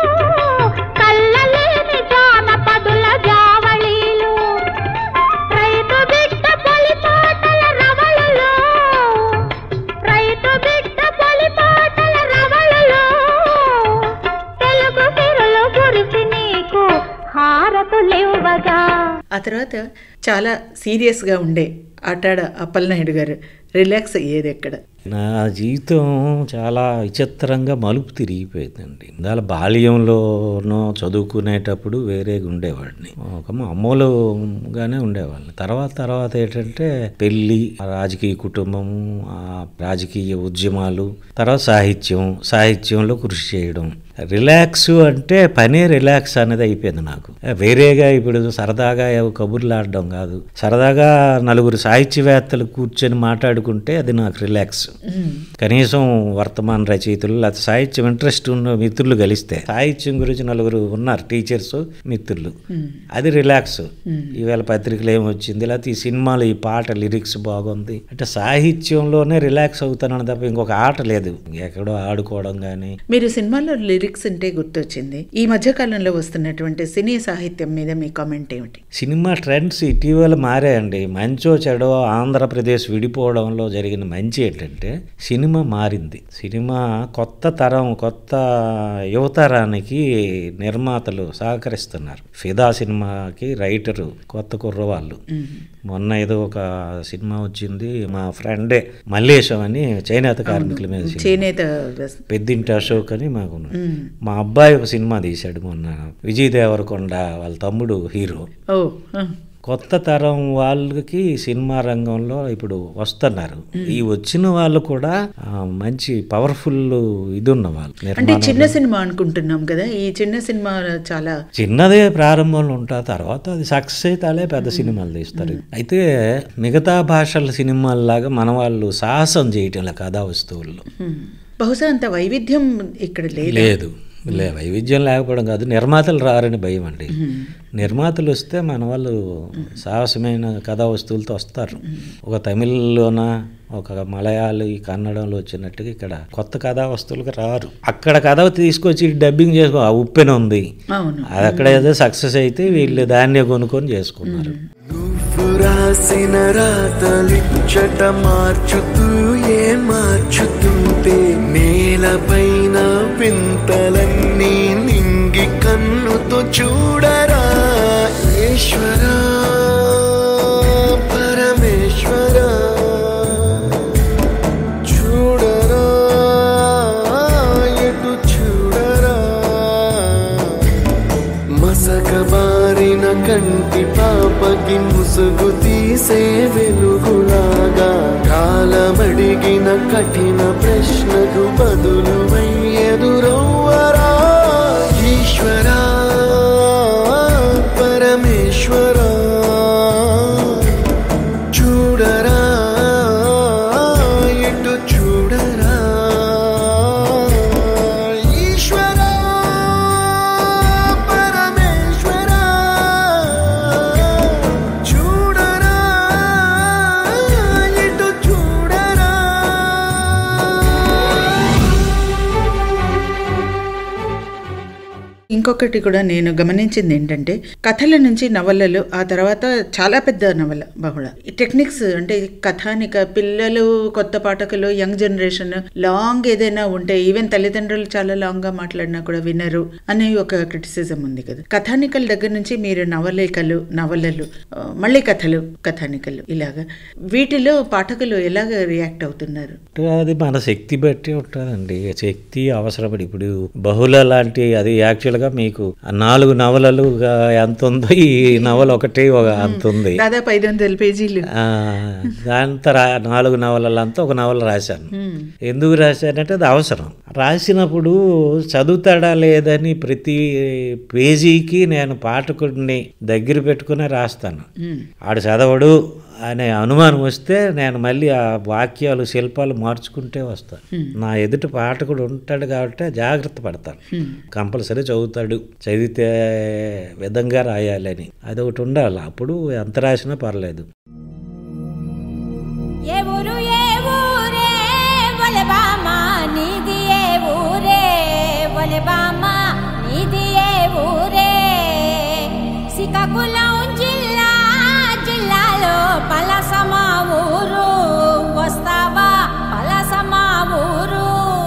కళ్ళలేని జానపదుల జావళీలు రైతు బిడ్డ పొలిపాటల రవళులు రైతు బిడ్డ పొలిపాటల రవళులు తెలుగు సిరులు గురిసి నీకు హారతులివ్వగా ఆ తర్వాత చాలా సీరియస్గా ఉండే ఆటాడ అప్పలనాయుడు గారు రిలాక్స్ అయ్యేది ఎక్కడ నా జీవితం చాలా విచిత్రంగా మలుపు తిరిగిపోయిందండి ఇందాల బాల్యంలోనో చదువుకునేటప్పుడు వేరేగా ఉండేవాడిని ఒక మామూలుగానే ఉండేవాడిని తర్వాత తర్వాత ఏంటంటే పెళ్ళి ఆ రాజకీయ కుటుంబము ఆ రాజకీయ ఉద్యమాలు తర్వాత సాహిత్యం సాహిత్యంలో కృషి చేయడం రిలాక్స్ అంటే పనే రిలాక్స్ అనేది అయిపోయింది నాకు వేరేగా ఇప్పుడు సరదాగా ఏవో కబుర్లు ఆడడం కాదు సరదాగా నలుగురు సాహిత్యవేత్తలు కూర్చొని మాట్లాడుకుంటే అది నాకు రిలాక్స్ కనీసం వర్తమాన రచయితలు లేకపోతే సాహిత్యం ఇంట్రెస్ట్ ఉన్న మిత్రులు కలిస్తే సాహిత్యం గురించి నలుగురు ఉన్నారు టీచర్స్ మిత్రులు అది రిలాక్స్ ఈవేళ పత్రికలు ఏమొచ్చింది లేకపోతే ఈ సినిమాలో ఈ పాట లిరిక్స్ బాగుంది అంటే సాహిత్యంలోనే రిలాక్స్ అవుతానని తప్ప ఇంకొక ఆట లేదు ఎక్కడో ఆడుకోవడం కానీ మీరు సినిమాలో లిరిక్స్ అంటే గుర్తొచ్చింది ఈ మధ్య కాలంలో వస్తున్నటువంటి సినీ సాహిత్యం మీద మీ కామెంట్ ఏమిటి సినిమా ట్రెండ్స్ ఇటీవల మారాయండి మంచో చెడో ఆంధ్రప్రదేశ్ విడిపోవడంలో జరిగిన మంచి ఏంటంటే సినిమా మారింది సినిమా కొత్త తరం కొత్త యువతరానికి నిర్మాతలు సహకరిస్తున్నారు ఫిదా సినిమాకి రైటరు కొత్త కుర్రవాళ్ళు మొన్న ఏదో ఒక సినిమా వచ్చింది మా ఫ్రెండే మల్లేశం అని చేనేత కార్మికుల మీద సినిమా. చేనేత వ్యస్- పెద్దింటి అశోక్ అని మాకు మా అబ్బాయి ఒక సినిమా తీశాడు మొన్న విజయ్ దేవరకొండ వాళ్ళ తమ్ముడు హీరో ఓ ఆ. కొత్త తరం వాళ్ళకి సినిమా రంగంలో ఇప్పుడు వస్తున్నారు ఈ వచ్చిన వాళ్ళు కూడా ఆ, మంచి పవర్ఫుల్ ఇది ఉన్న వాళ్ళు అంటే నిర్మాణం చిన్న సినిమా అనుకుంటున్నాం కదా ఈ చిన్న సినిమా చాలా చిన్నదే ప్రారంభంలో ఉంటా తర్వాత అది సక్సెస్ అయితే అలే పెద్ద సినిమాలు తీస్తారు అయితే మిగతా భాషల సినిమాల్లాగా మన వాళ్ళు సాహసం చేయటం కథా వస్తువుల్లో బహుశా అంత వైవిధ్యం ఇక్కడ లేదు లేదు లే వైవిధ్యం లేకపోవడం కాదు నిర్మాతలు రారని భయం అండి నిర్మాతలు వస్తే మన వాళ్ళు సాహసమైన కథా వస్తువులతో వస్తారు ఒక తమిళ్లోన ఒక మలయాళీ కన్నడంలో వచ్చినట్టుగా ఇక్కడ కొత్త కథా వస్తువులకు రారు అక్కడ కథ తీసుకొచ్చి డబ్బింగ్ చేసుకో ఆ ఉప్పెన ఉంది అవును అది అక్కడ ఏదో సక్సెస్ అయితే వీళ్ళు దాన్నే కొనుక్కొని చేసుకున్నారు నువ్వు రాసిన రాతలిచ్చట మార్చుతూ ఏ మార్చుతుంటే నేలపైన పింతలన్నీ నింగి కన్నుతో చూడరా ఈశ్వరా పరమేశ్వరా చూడరా ఎటు చూడరా మసకబారిన కంటి పాపకి ముసుగు తీసే వెలుగులాగా కాలమడిగిన కఠిన ప్రశ్నకు బదులు ఎదురవ్వరా ఈశ్వరా పరమేశ్వరా చూడరా ఎటు చూడరా ఈశ్వరా పరమేశ్వరా చూడరా ఎటు చూడరా ఇంకొకటి కూడా నేను గమనించింది ఏంటంటే కథల నుంచి నవలలు ఆ తర్వాత చాలా పెద్ద నవల బహుళ ఈ టెక్నిక్స్ అంటే కథానిక పిల్లలు కొత్త పాఠకులు యంగ్ జనరేషన్ లాంగ్ ఏదైనా ఉంటే ఈవెన్ తల్లిదండ్రులు చాలా లాంగ్ గా మాట్లాడినా కూడా వినరు అనే ఒక క్రిటిసిజం ఉంది కదా కథానికల దగ్గర నుంచి మీరు నవలేకలు నవలలు ఆ, మళ్ళీ కథలు కథానికలు ఇలాగా వీటిలో పాఠకులు ఎలాగ రియాక్ట్ అవుతున్నారు అంటే అది మన శక్తి బట్టి ఉంటుందండి శక్తి అవసరపడి ఇప్పుడు బహుళ లాంటి అది యాక్చువల్గా మీకు ఆ నాలుగు నవలలుగా ఎంత ఉందో ఈ నవల ఒకటి ఒక అంత ఉంది దాదాపు ఐదు వందల పేజీలు ఆ, దాంతో రా నాలుగు నవలలంతా ఒక నవల రాశాను ఎందుకు రాశానంటే అది అవసరం రాసినప్పుడు చదువుతాడా లేదని ప్రతి పేజీకి నేను పాఠకుడిని దగ్గర పెట్టుకునే రాస్తాను ఆడు చదవడు అనే అనుమానం వస్తే నేను మళ్ళీ ఆ వాక్యాలు శిల్పాలు మార్చుకుంటే వస్తాను నా ఎదుటి పాఠకుడు ఉంటాడు కాబట్టి జాగ్రత్త పడతాను కంపల్సరీ చదువుతాడు చదివితే విధంగా రాయాలని అది ఒకటి ఉండాలి అప్పుడు ఎంత రాసినా పర్లేదు ఏ ఊరు ఏ ఊరే ఒలె బామ్మ నీది ఏ ఊరే ఒలె బామ్మ నీది ఏ ఊరే శ్రీకాకుళం జిల్లా జిల్లాలో పలసమ ఊరు వస్తావా పలసమ ఊరు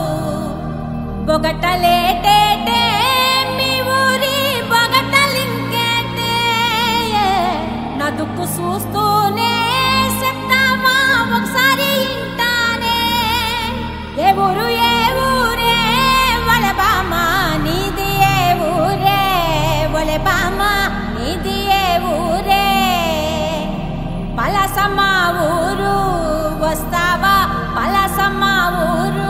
బొగటలేటేటే మీ ఊరి బొగటలింకేటే నా దుక్కు చూస్తూనే చెప్తావా ఒకసారి ఇంటానే ఏ ఊరు ఏ ఊరే ఒలె బామ్మ నీది ఏ ఊరే ఒలె బామ్మ నీది ఏ ఊరే పలసమ్మ ఊరు వస్తావా పలసమ్మ ఊరు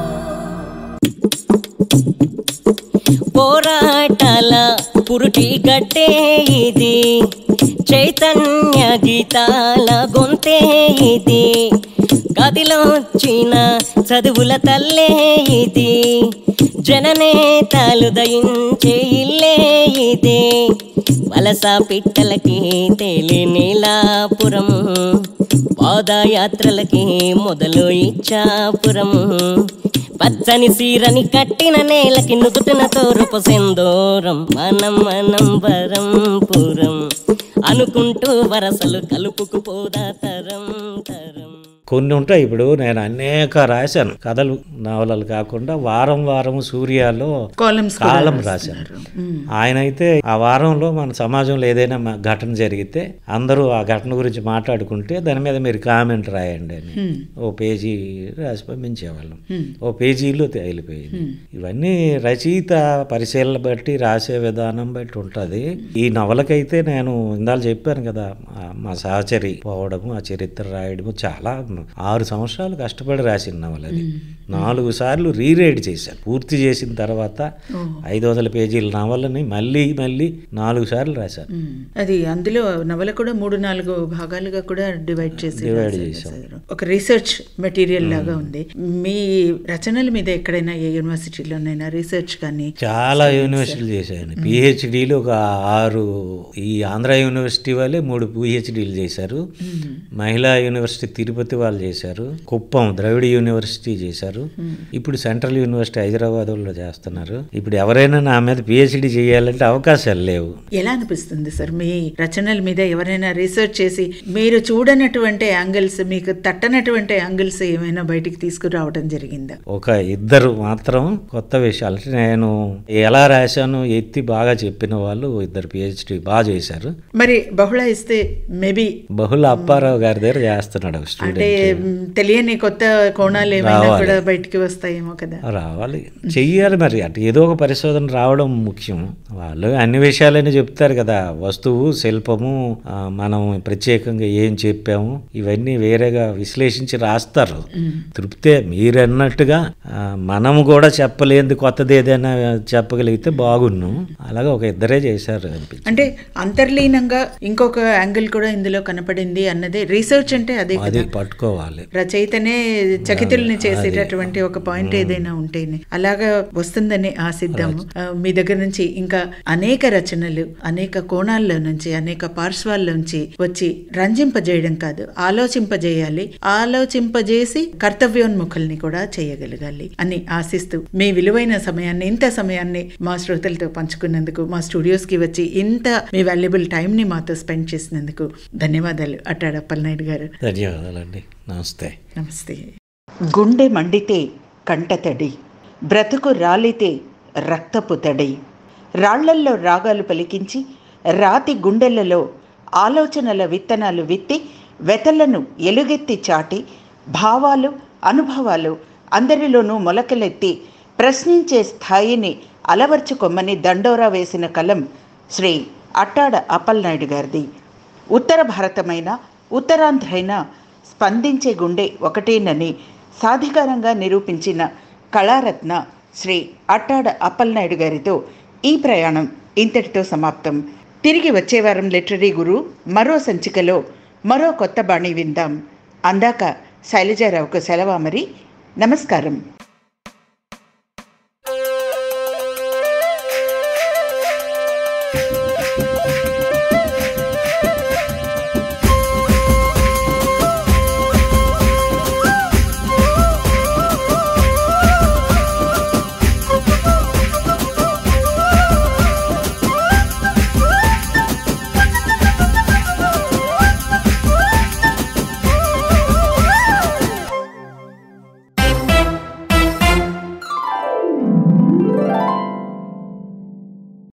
పోరాటాల పురుటి గట్టే ఇది చైతన్య గీతాల గొంతే ఇది గదిలోచిన చదువుల తల్లే ఇది జననేతలు దయించే ఇల్లే ఇది వలస పిట్టలకి తేలి నీలాపురము పాదయాత్రలకి మొదలు ఇచ్చాపురము పచ్చని సీరని కట్టిన నేలకి నుదుటిన తోరుపు సింధూరం మనం మనం వరం పురం అనుకుంటూ వరసలు కలుపుకు పోదా తరం తరం కొన్ని ఉంటాయి ఇప్పుడు నేను అనేక రాశాను కథలు నవలలు కాకుండా వారం వారం సూర్యాలో కాలమ్స్ కూడా కాలం రాస్తున్నారు. రాశాను ఆయన అయితే ఆ వారంలో మన సమాజంలో ఏదైనా మ- ఘటన జరిగితే అందరూ ఆ ఘటన గురించి మాట్లాడుకుంటే దాని మీద మీరు కామెంట్ రాయండి అని ఓ పేజీ రాసి పంపించేవాళ్ళం ఓ పేజీలో తేలిపోయింది ఇవన్నీ రచయిత పరిశీలన బట్టి రాసే విధానం బట్టి ఉంటుంది ఈ నవలకైతే నేను ఇందాలు చెప్పాను కదా ఆ మా సహచరి పోవడము ఆ చరిత్ర రాయడము చాలా ఆరు సంవత్సరాలు కష్టపడి రాసిన నవల అది నాలుగు సార్లు రీరైడ్ చేశాను పూర్తి చేసిన తర్వాత ఐదు వందల పేజీల నవలని మళ్ళీ మళ్ళీ నాలుగు సార్లు రాశాను ఉమ్. అది అందులో నవల కూడా మూడు నాలుగు భాగాలుగా కూడా డివైడ్ చేసి Divide రాశారు చేశాం. సార్. ఒక రీసెర్చ్ మెటీరియల్ లాగా ఉంది మీ రచనల మీద ఎక్కడైనా ఏ యూనివర్సిటీలోనైనా రీసెర్చ్ కానీ చాలా యూనివర్సిటీలు చేశాను పిహెచ్డీలు ఒక ఆరు ఈ ఆంధ్ర యూనివర్సిటీ వాళ్ళే మూడు పిహెచ్డీలు చేశారు మహిళా యూనివర్సిటీ తిరుపతి వాళ్ళు చేశారు కుప్పం ద్రవిడ యూనివర్సిటీ చేశారు ఇప్పుడు సెంట్రల్ యూనివర్సిటీ హైదరాబాద్ వాళ్ళు చేస్తున్నారు ఇప్పుడు ఎవరైనా నా మీద పిహెచ్డీ చేయాలంటే అవకాశాలు లేవు ఎలా అనిపిస్తుంది సార్ మీ రచనల మీద ఎవరైనా రీసెర్చ్ చేసి మీరు చూడనటువంటి యాంగిల్స్ మీకు తట్టనటువంటి యాంగిల్స్ ఏమైనా బయటికి తీసుకురావడం జరిగిందా ఒక ఇద్దరు మాత్రం కొత్త విషయాలు అంటే నేను ఎలా రాశాను ఎత్తి బాగా చెప్పిన వాళ్ళు ఇద్దరు పిహెచ్డి బాగా చేశారు మరి బహుళ ఇస్తే మేబీ బహుళ అప్పారావు గారి దగ్గర చేస్తున్నాడు ఒక అంటే స్టూడెంట్ మ్, తెలియని కొత్త కోణాలు ఏమైనా రావాలి. కూడా బయటికి వస్తాయేమో కదా రావాలి చెయ్యాలి మరి అటు ఏదో ఒక పరిశోధన రావడం ముఖ్యం వాళ్ళు అన్ని విషయాలని చెప్తారు కదా వస్తువు శిల్పము ఆ, మనం ప్రత్యేకంగా ఏం చెప్పాము ఇవన్నీ వేరేగా విశ్లేషించి రాస్తారు తృప్తే మీరన్నట్టుగా ఆ, మనము కూడా చెప్పలేంది కొత్తది ఏదైనా చెప్పగలిగితే బాగున్ను అలాగే ఒక ఇద్దరే చేశారు అనిపించింది అంటే అంతర్లీనంగా ఇంకొక యాంగిల్ కూడా ఇందులో కనపడింది అన్నదే రీసెర్చ్ అంటే అదే అది కదా పట్టుకోవాలి రచయితనే చకితుల్ని చేసేటటువంటి ఒక పాయింట్ ఏదైనా ఉంటేనే అలాగా వస్తుందని ఆశిద్దాము ఆ, మీ దగ్గర నుంచి ఇంకా అనేక రచనలు అనేక కోణాల్లో నుంచి అనేక పార్శ్వాల్లోంచి వచ్చి రంజింపజేయడం కాదు ఆలోచింపజేయాలి ఆలోచింపజేసి కర్తవ్యోన్ముఖుల్ని కూడా చేయగలగాలి అని ఆశిస్తూ మీ విలువైన సమయాన్ని ఇంత సమయాన్ని మా శ్రోతలతో పంచుకున్నందుకు మా స్టూడియోస్ కి వచ్చి ఇంత మీ వాల్యుబుల్ టైం ని మాతో స్పెండ్ చేసినందుకు ధన్యవాదాలు అట్టాడప్పల్ నాయుడు గారు ధన్యవాదాలండి నమస్తే నమస్తే గుండె మండితే కంటతడి బ్రతుకు రాలితే రక్తపు తడి రాళ్లల్లో రాగాలు పలికించి రాతి గుండెలలో ఆలోచనల విత్తనాలు విత్తి వెతలను ఎలుగెత్తి చాటి భావాలు అనుభవాలు అందరిలోనూ మొలకలెత్తి ప్రశ్నించే స్థాయిని అలవర్చుకొమ్మని దండోరా వేసిన కలం శ్రీ అట్టాడ అప్పలనాయుడు గారిది ఉత్తర భారతమైన ఉత్తరాంధ్రైన స్పందించే గుండె ఒకటేనని సాధికారంగా నిరూపించిన కళారత్న శ్రీ అట్టాడ అప్పలనాయుడు గారితో ఈ ప్రయాణం ఇంతటితో సమాప్తం తిరిగి వచ్చే వారం లిటరీ గురు మరో సంచికలో మరో కొత్త బాణి విందాం అందాక శైలజారావుకు సెలవా మరి నమస్కారం